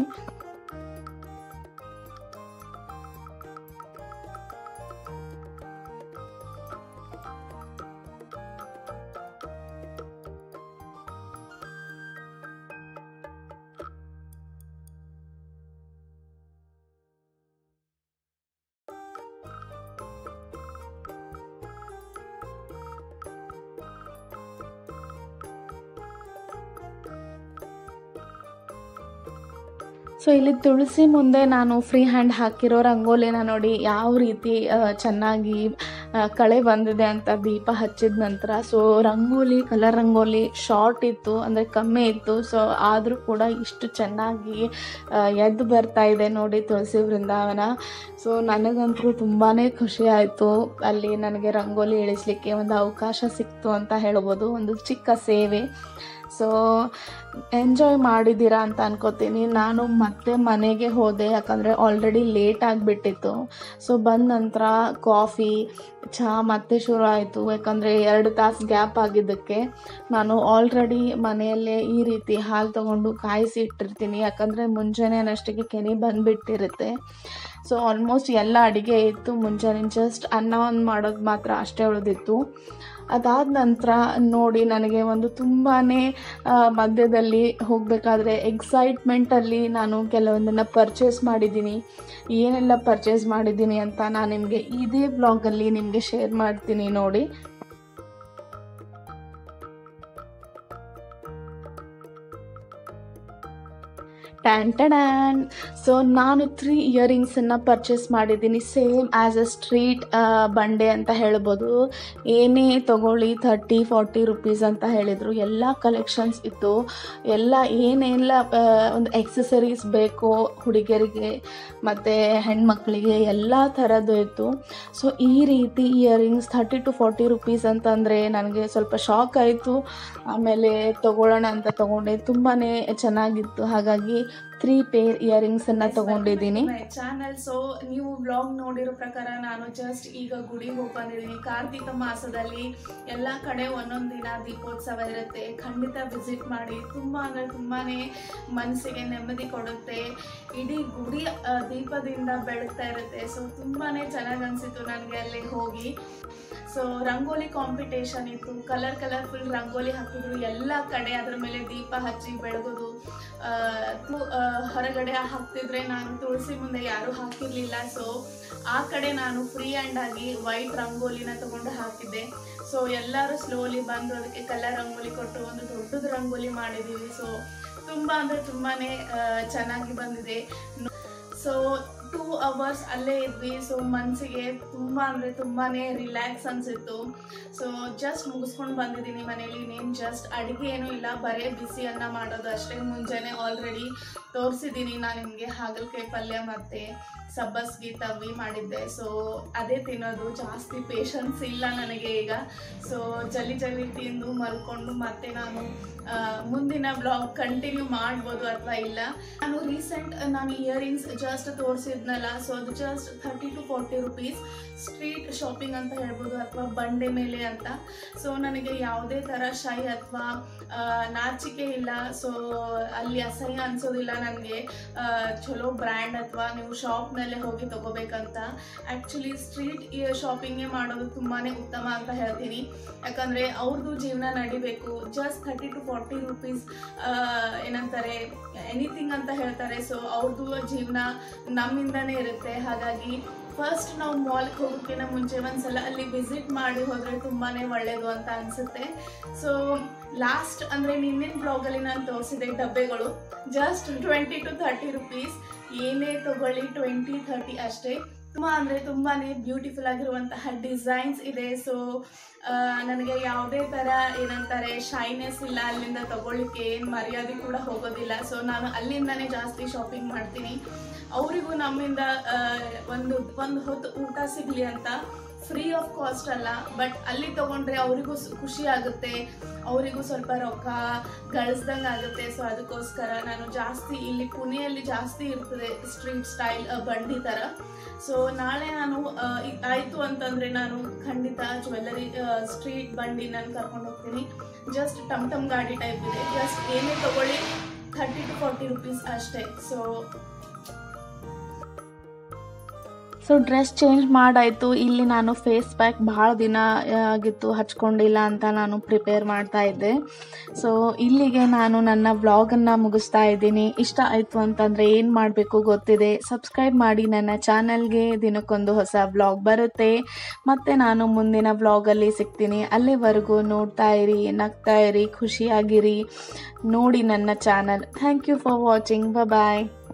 ಸೊ ಇಲ್ಲಿ ತುಳಸಿ ಮುಂದೆ ನಾನು ಫ್ರೀ ಹ್ಯಾಂಡ್ ಹಾಕಿರೋ ರಂಗೋಲಿನ ನೋಡಿ ಯಾವ ರೀತಿ ಆ, ಚೆನ್ನಾಗಿ ಆ, ಕಳೆ ಬಂದಿದೆ ಅಂತ ದೀಪ ಹಚ್ಚಿದ ನಂತರ so rangoli colour rangoli short ಇತ್ತು ಅಂದರೆ ಕಮ್ಮಿ ಇತ್ತು ಸೊ ಆದರೂ ಕೂಡ ಇಷ್ಟು ಚೆನ್ನಾಗಿ ಆ, ಎದ್ದು ಬರ್ತಾ ಇದೆ ನೋಡಿ ತುಳಸಿ ವೃಂದಾವನ ಸೊ ನನಗಂತೂ ತುಂಬಾ ಖುಷಿ ಆಯಿತು ಅಲ್ಲಿ ನನಗೆ ರಂಗೋಲಿ ಇಳಿಸ್ಲಿಕ್ಕೆ ಒಂದು ಅವಕಾಶ ಸಿಕ್ತು ಅಂತ ಹೇಳ್ಬೋದು ಒಂದು ಚಿಕ್ಕ ಸೇವೆ ಸೊ ಎಂಜಾಯ್ ಮಾಡಿದ್ದೀರಾ ಅಂತ ಅನ್ಕೋತೀನಿ ನಾನು ಮತ್ತೆ ಮನೆಗೆ ಹೋದೆ ಯಾಕಂದರೆ ಆಲ್ರೆಡಿ ಲೇಟ್ ಆಗಿಬಿಟ್ಟಿತ್ತು ಸೊ ಬಂದ ನಂತರ ಕಾಫಿ ಚಹಾ ಮತ್ತೆ ಶುರು ಆಯಿತು ಯಾಕಂದರೆ ಎರಡು ತಾಸು ಗ್ಯಾಪ್ ಆಗಿದ್ದಕ್ಕೆ ನಾನು ಆಲ್ರೆಡಿ ಮನೆಯಲ್ಲೇ ಈ ರೀತಿ ಹಾಲು ತೊಗೊಂಡು ಕಾಯಿಸಿ ಇಟ್ಟಿರ್ತೀನಿ ಯಾಕಂದರೆ ಮುಂಜಾನೆ ಅನ್ನಷ್ಟಕ್ಕೆ ಕೆನೆ ಬಂದುಬಿಟ್ಟಿರುತ್ತೆ ಸೊ ಆಲ್ಮೋಸ್ಟ್ ಎಲ್ಲ ಅಡುಗೆ ಇತ್ತು ಮುಂಜಾನೆ ಜಸ್ಟ್ ಅನ್ನ ಒಂದು ಮಾಡೋದು ಮಾತ್ರ ಅಷ್ಟೇ ಉಳಿದಿತ್ತು ಅದಾದ ನಂತರ ನೋಡಿ ನನಗೆ ಒಂದು ತುಂಬಾ ಮಧ್ಯದಲ್ಲಿ ಹೋಗಬೇಕಾದ್ರೆ ಎಕ್ಸೈಟ್ಮೆಂಟಲ್ಲಿ ನಾನು ಕೆಲವೊಂದನ್ನು ಪರ್ಚೇಸ್ ಮಾಡಿದ್ದೀನಿ ಏನೆಲ್ಲ ಪರ್ಚೇಸ್ ಮಾಡಿದ್ದೀನಿ ಅಂತ ನಾನು ನಿಮಗೆ ಇದೇ ಬ್ಲಾಗಲ್ಲಿ ನಿಮಗೆ ಶೇರ್ ಮಾಡ್ತೀನಿ ನೋಡಿ ಟ್ಯಾನ್ ಟ್ಯಾನ್ ಸೊ ನಾನು ತ್ರೀ ಇಯರಿಂಗ್ಸನ್ನು ಪರ್ಚೇಸ್ ಮಾಡಿದ್ದೀನಿ ಸೇಮ್ ಆ್ಯಸ್ ಅ ಸ್ಟ್ರೀಟ್ ಬಂಡೆ ಅಂತ ಹೇಳ್ಬೋದು ಏನೇ ತಗೊಳ್ಳಿ ಥರ್ಟಿ ಫಾರ್ಟಿ ರುಪೀಸ್ ಅಂತ ಹೇಳಿದರು ಎಲ್ಲ ಕಲೆಕ್ಷನ್ಸ್ ಇತ್ತು ಎಲ್ಲ ಏನೆಲ್ಲ ಆ, ಒಂದು ಎಕ್ಸಸರೀಸ್ ಬೇಕೋ ಹುಡುಗಿಯರಿಗೆ ಮತ್ತು ಹೆಣ್ಮಕ್ಳಿಗೆ ಎಲ್ಲ ಥರದ್ದು ಇತ್ತು ಸೊ ಈ ರೀತಿ earrings thirty to forty rupees ಅಂತಂದರೆ ನನಗೆ ಸ್ವಲ್ಪ ಶಾಕ್ ಆಯಿತು ಆಮೇಲೆ ತಗೊಳ್ಳೋಣ ಅಂತ ತಗೊಂಡೆ ತುಂಬಾ ಚೆನ್ನಾಗಿತ್ತು ಹಾಗಾಗಿ ತ್ರೀ ಪೇರ್ ಇಯರಿಂಗ್ಸನ್ನು ತಗೊಂಡಿದ್ದೀನಿ ಚಾನಲ್ ಸೊ ನೀವು ವ್ಲಾಗ್ ನೋಡಿರೋ ಪ್ರಕಾರ ನಾನು ಜಸ್ಟ್ ಈಗ ಗುಡಿಗೆ ಹೋಗಿ ಬಂದಿದ್ದೀನಿ ಕಾರ್ತಿಕ ಮಾಸದಲ್ಲಿ ಎಲ್ಲ ಕಡೆ ಒಂದೊಂದು ದಿನ ದೀಪೋತ್ಸವ ಇರುತ್ತೆ ಖಂಡಿತ ವಿಸಿಟ್ ಮಾಡಿ ತುಂಬ ಅಂದರೆ ತುಂಬಾ ಮನಸ್ಸಿಗೆ ನೆಮ್ಮದಿ ಕೊಡುತ್ತೆ ಇಡೀ ಗುಡಿ ಆ, ದೀಪದಿಂದ ಬೆಳಗ್ತಾ ಇರುತ್ತೆ ಸೊ ತುಂಬಾ ಚೆನ್ನಾಗಿ ಅನಿಸಿತು ನನಗೆ ಅಲ್ಲಿ ಹೋಗಿ ಸೊ ರಂಗೋಲಿ ಕಾಂಪಿಟೇಷನ್ ಇತ್ತು ಕಲರ್ ಕಲರ್ಫುಲ್ ರಂಗೋಲಿ ಹಾಕಿದ್ರು ಎಲ್ಲ ಕಡೆ ಅದ್ರ ಮೇಲೆ ದೀಪ ಹಚ್ಚಿ ಬೆಳಗೋದು ಆ, ತು- ಆ, ಹೊರಗಡೆ ಹಾಕ್ತಿದ್ರೆ ನಾನು ತುಳಸಿ ಮುಂದೆ ಯಾರೂ ಹಾಕಿರ್ಲಿಲ್ಲ ಸೊ ಆ ಕಡೆ ನಾನು ಫ್ರೀ ಹ್ಯಾಂಡ್ ಆಗಿ ವೈಟ್ ರಂಗೋಲಿನ ತಗೊಂಡು ಹಾಕಿದ್ದೆ ಸೊ ಎಲ್ಲರೂ ಸ್ಲೋಲಿ ಬಂದು ಅದಕ್ಕೆ ಕಲರ್ ರಂಗೋಲಿ ಕೊಟ್ಟು ಒಂದು ದೊಡ್ಡದು ರಂಗೋಲಿ ಮಾಡಿದ್ದೀವಿ ಸೊ ತುಂಬ ಅಂದರೆ ತುಂಬಾ ಚೆನ್ನಾಗಿ ಬಂದಿದೆ ಸೊ ಟೂ ಅವರ್ಸ್ ಅಲ್ಲೇ ಇದ್ವಿ ಸೊ ಮನಸ್ಸಿಗೆ ತುಂಬ ಅಂದರೆ ತುಂಬಾ ರಿಲ್ಯಾಕ್ಸ್ ಅನಿಸಿತ್ತು ಸೊ ಜಸ್ಟ್ ಮುಗಿಸ್ಕೊಂಡು ಬಂದಿದ್ದೀನಿ ಮನೇಲಿ ಇನ್ನೇನು ಜಸ್ಟ್ ಅಡುಗೆ ಏನೂ ಇಲ್ಲ ಬರೀ ಬಿಸಿ ಅನ್ನ ಮಾಡೋದು ಅಷ್ಟೇ ಮುಂಜಾನೆ ಆಲ್ರೆಡಿ ತೋರಿಸಿದ್ದೀನಿ ನಾನು ನಿಮಗೆ ಹಾಗಲಕಾಯಿ ಪಲ್ಯ ಮತ್ತು ಸಬ್ಬಸ್ಗಿ ತವ್ವಿ ಮಾಡಿದ್ದೆ ಸೊ ಅದೇ ತಿನ್ನೋದು ಜಾಸ್ತಿ ಪೇಷನ್ಸ್ ಇಲ್ಲ ನನಗೆ ಈಗ ಸೊ ಜಲ್ದಿ ಜಲ್ದಿ ತಿಂದು ಮಲ್ಕೊಂಡು ಮತ್ತೆ ನಾನು ಆ, ಮುಂದಿನ ಬ್ಲಾಗ್ ಕಂಟಿನ್ಯೂ ಮಾಡ್ಬೋದು ಅಥವಾ ಇಲ್ಲ ನಾನು ರೀಸೆಂಟ್ ನಾನು ಇಯರಿಂಗ್ಸ್ ಜಸ್ಟ್ ತೋರಿಸಿದ್ನಲ್ಲ ಸೊ ಅದು just thirty to forty rupees street shopping ಅಂತ ಹೇಳ್ಬೋದು ಅಥವಾ ಬಂಡೆ ಮೇಲೆ ಅಂತ ಸೊ ನನಗೆ ಯಾವುದೇ ಥರ ಶೈ ಅಥವಾ ನಾಚಿಕೆ ಇಲ್ಲ ಸೊ ಅಲ್ಲಿ ಅಸಹ್ಯ ಅನ್ಸೋದಿಲ್ಲ ನನಗೆ ಚಲೋ ಬ್ರ್ಯಾಂಡ್ ಅಥವಾ ನೀವು ಶಾಪ್ನಲ್ಲೇ ಹೋಗಿ ತಗೋಬೇಕಂತ ಆ್ಯಕ್ಚುಲಿ ಸ್ಟ್ರೀಟ್ ಶಾಪಿಂಗೇ ಮಾಡೋದು ತುಂಬಾ ಉತ್ತಮ ಅಂತ ಹೇಳ್ತೀನಿ ಯಾಕಂದರೆ ಅವ್ರದ್ದು ಜೀವನ ನಡಿಬೇಕು just thirty to forty rupees ಏನಂತಾರೆ ಎನಿಥಿಂಗ್ ಅಂತ ಹೇಳ್ತಾರೆ ಸೊ ಅವ್ರದ್ದು ಜೀವನ ನಮ್ಮಿಂದನೇ ಇರುತ್ತೆ ಹಾಗಾಗಿ ಫಸ್ಟ್ ನಾವು ಮಾಲ್ಗೆ ಹೋಗೋಕ್ಕಿಂತ ಮುಂಚೆ ಒಂದ್ಸಲ ಅಲ್ಲಿ ವಿಸಿಟ್ ಮಾಡಿ ಹೋದರೆ ತುಂಬಾ ಒಳ್ಳೆಯದು ಅಂತ ಅನಿಸುತ್ತೆ ಸೊ ಲಾಸ್ಟ್ ಅಂದರೆ ನಿನ್ನಿನ ಬ್ಲಾಗಲ್ಲಿ ನಾನು ತೋರಿಸಿದೆ ಡಬ್ಬೆಗಳು just twenty to thirty rupees ಏನೇ ತಗೊಳ್ಳಿ ಟ್ವೆಂಟಿ ಥರ್ಟಿ ಅಷ್ಟೇ ತುಂಬ ಅಂದರೆ ತುಂಬಾ ಬ್ಯೂಟಿಫುಲ್ ಆಗಿರುವಂತಹ ಡಿಸೈನ್ಸ್ ಇದೆ ಸೊ ನನಗೆ ಯಾವುದೇ ಥರ ಏನಂತಾರೆ ಶೈನೆಸ್ ಇಲ್ಲ ಅಲ್ಲಿಂದ ತಗೊಳ್ಳಿಕ್ಕೆ ಏನು ಮರ್ಯಾದೆ ಕೂಡ ಹೋಗೋದಿಲ್ಲ ಸೊ ನಾನು ಅಲ್ಲಿಂದನೇ ಜಾಸ್ತಿ ಶಾಪಿಂಗ್ ಮಾಡ್ತೀನಿ ಅವರಿಗೂ ನಮ್ಮಿಂದ ಆ, ಒಂದು ಒಂದು ಹೊತ್ತು ಊಟ ಸಿಗಲಿ ಅಂತ ಫ್ರೀ ಆಫ್ ಕಾಸ್ಟ್ ಅಲ್ಲ ಬಟ್ ಅಲ್ಲಿ ತಗೊಂಡ್ರೆ ಅವರಿಗೂ ಖುಷಿ ಆಗುತ್ತೆ ಅವರಿಗೂ ಸ್ವಲ್ಪ ರೊಕ್ಕ ಗಳಿಸ್ದಂಗೆ ಆಗುತ್ತೆ ಸೊ ಅದಕ್ಕೋಸ್ಕರ ನಾನು ಜಾಸ್ತಿ ಇಲ್ಲಿ ಪುಣೆಯಲ್ಲಿ ಜಾಸ್ತಿ ಇರ್ತದೆ ಸ್ಟ್ರೀಟ್ ಸ್ಟೈಲ್ ಬಂಡಿ ಥರ ಸೊ ನಾಳೆ ನಾನು ಆ, ಇ- ಆಯ್ತು ಅಂತಂದ್ರೆ ನಾನು ಖಂಡಿತ ಜ್ಯುವೆಲ್ಲರಿ ಸ್ಟ್ರೀಟ್ ಬಂಡಿ ನಾನು ಕರ್ಕೊಂಡು ಹೋಗ್ತೀನಿ ಜಸ್ಟ್ ಟಮ್ ಟಮ್ ಗಾಡಿ ಟೈಪ್ ಇದೆ ಜಸ್ಟ್ ಏನೇ ತಗೊಳ್ಳಿ ಥರ್ಟಿ ಟು ಫಾರ್ಟಿ ರುಪೀಸ್ ಅಷ್ಟೇ ಸೊ ಸೊ ಡ್ರೆಸ್ ಚೇಂಜ್ ಮಾಡಾಯಿತು ಇಲ್ಲಿ ನಾನು ಫೇಸ್ ಪ್ಯಾಕ್ ಭಾಳ ದಿನ ಆ, ಆಗಿತ್ತು ಹಚ್ಕೊಂಡಿಲ್ಲ ಅಂತ ನಾನು ಪ್ರಿಪೇರ್ ಮಾಡ್ತಾ ಇದ್ದೆ ಸೊ ಇಲ್ಲಿಗೆ ನಾನು ನನ್ನ ವ್ಲಾಗನ್ನು ಮುಗಿಸ್ತಾ ಇದ್ದೀನಿ ಇಷ್ಟ ಆಯಿತು ಅಂತಂದರೆ ಏನು ಮಾಡಬೇಕು ಗೊತ್ತಿದೆ ಸಬ್ಸ್ಕ್ರೈಬ್ ಮಾಡಿ ನನ್ನ ಚಾನಲ್ಗೆ ದಿನಕ್ಕೊಂದು ಹೊಸ ವ್ಲಾಗ್ ಬರುತ್ತೆ ಮತ್ತು ನಾನು ಮುಂದಿನ ವ್ಲಾಗಲ್ಲಿ ಸಿಗ್ತೀನಿ ಅಲ್ಲಿವರೆಗೂ ನೋಡ್ತಾ ಇರಿ ನಗ್ತಾ ಇರಿ ಖುಷಿಯಾಗಿರಿ ನೋಡಿ ನನ್ನ channel thank you for watching bye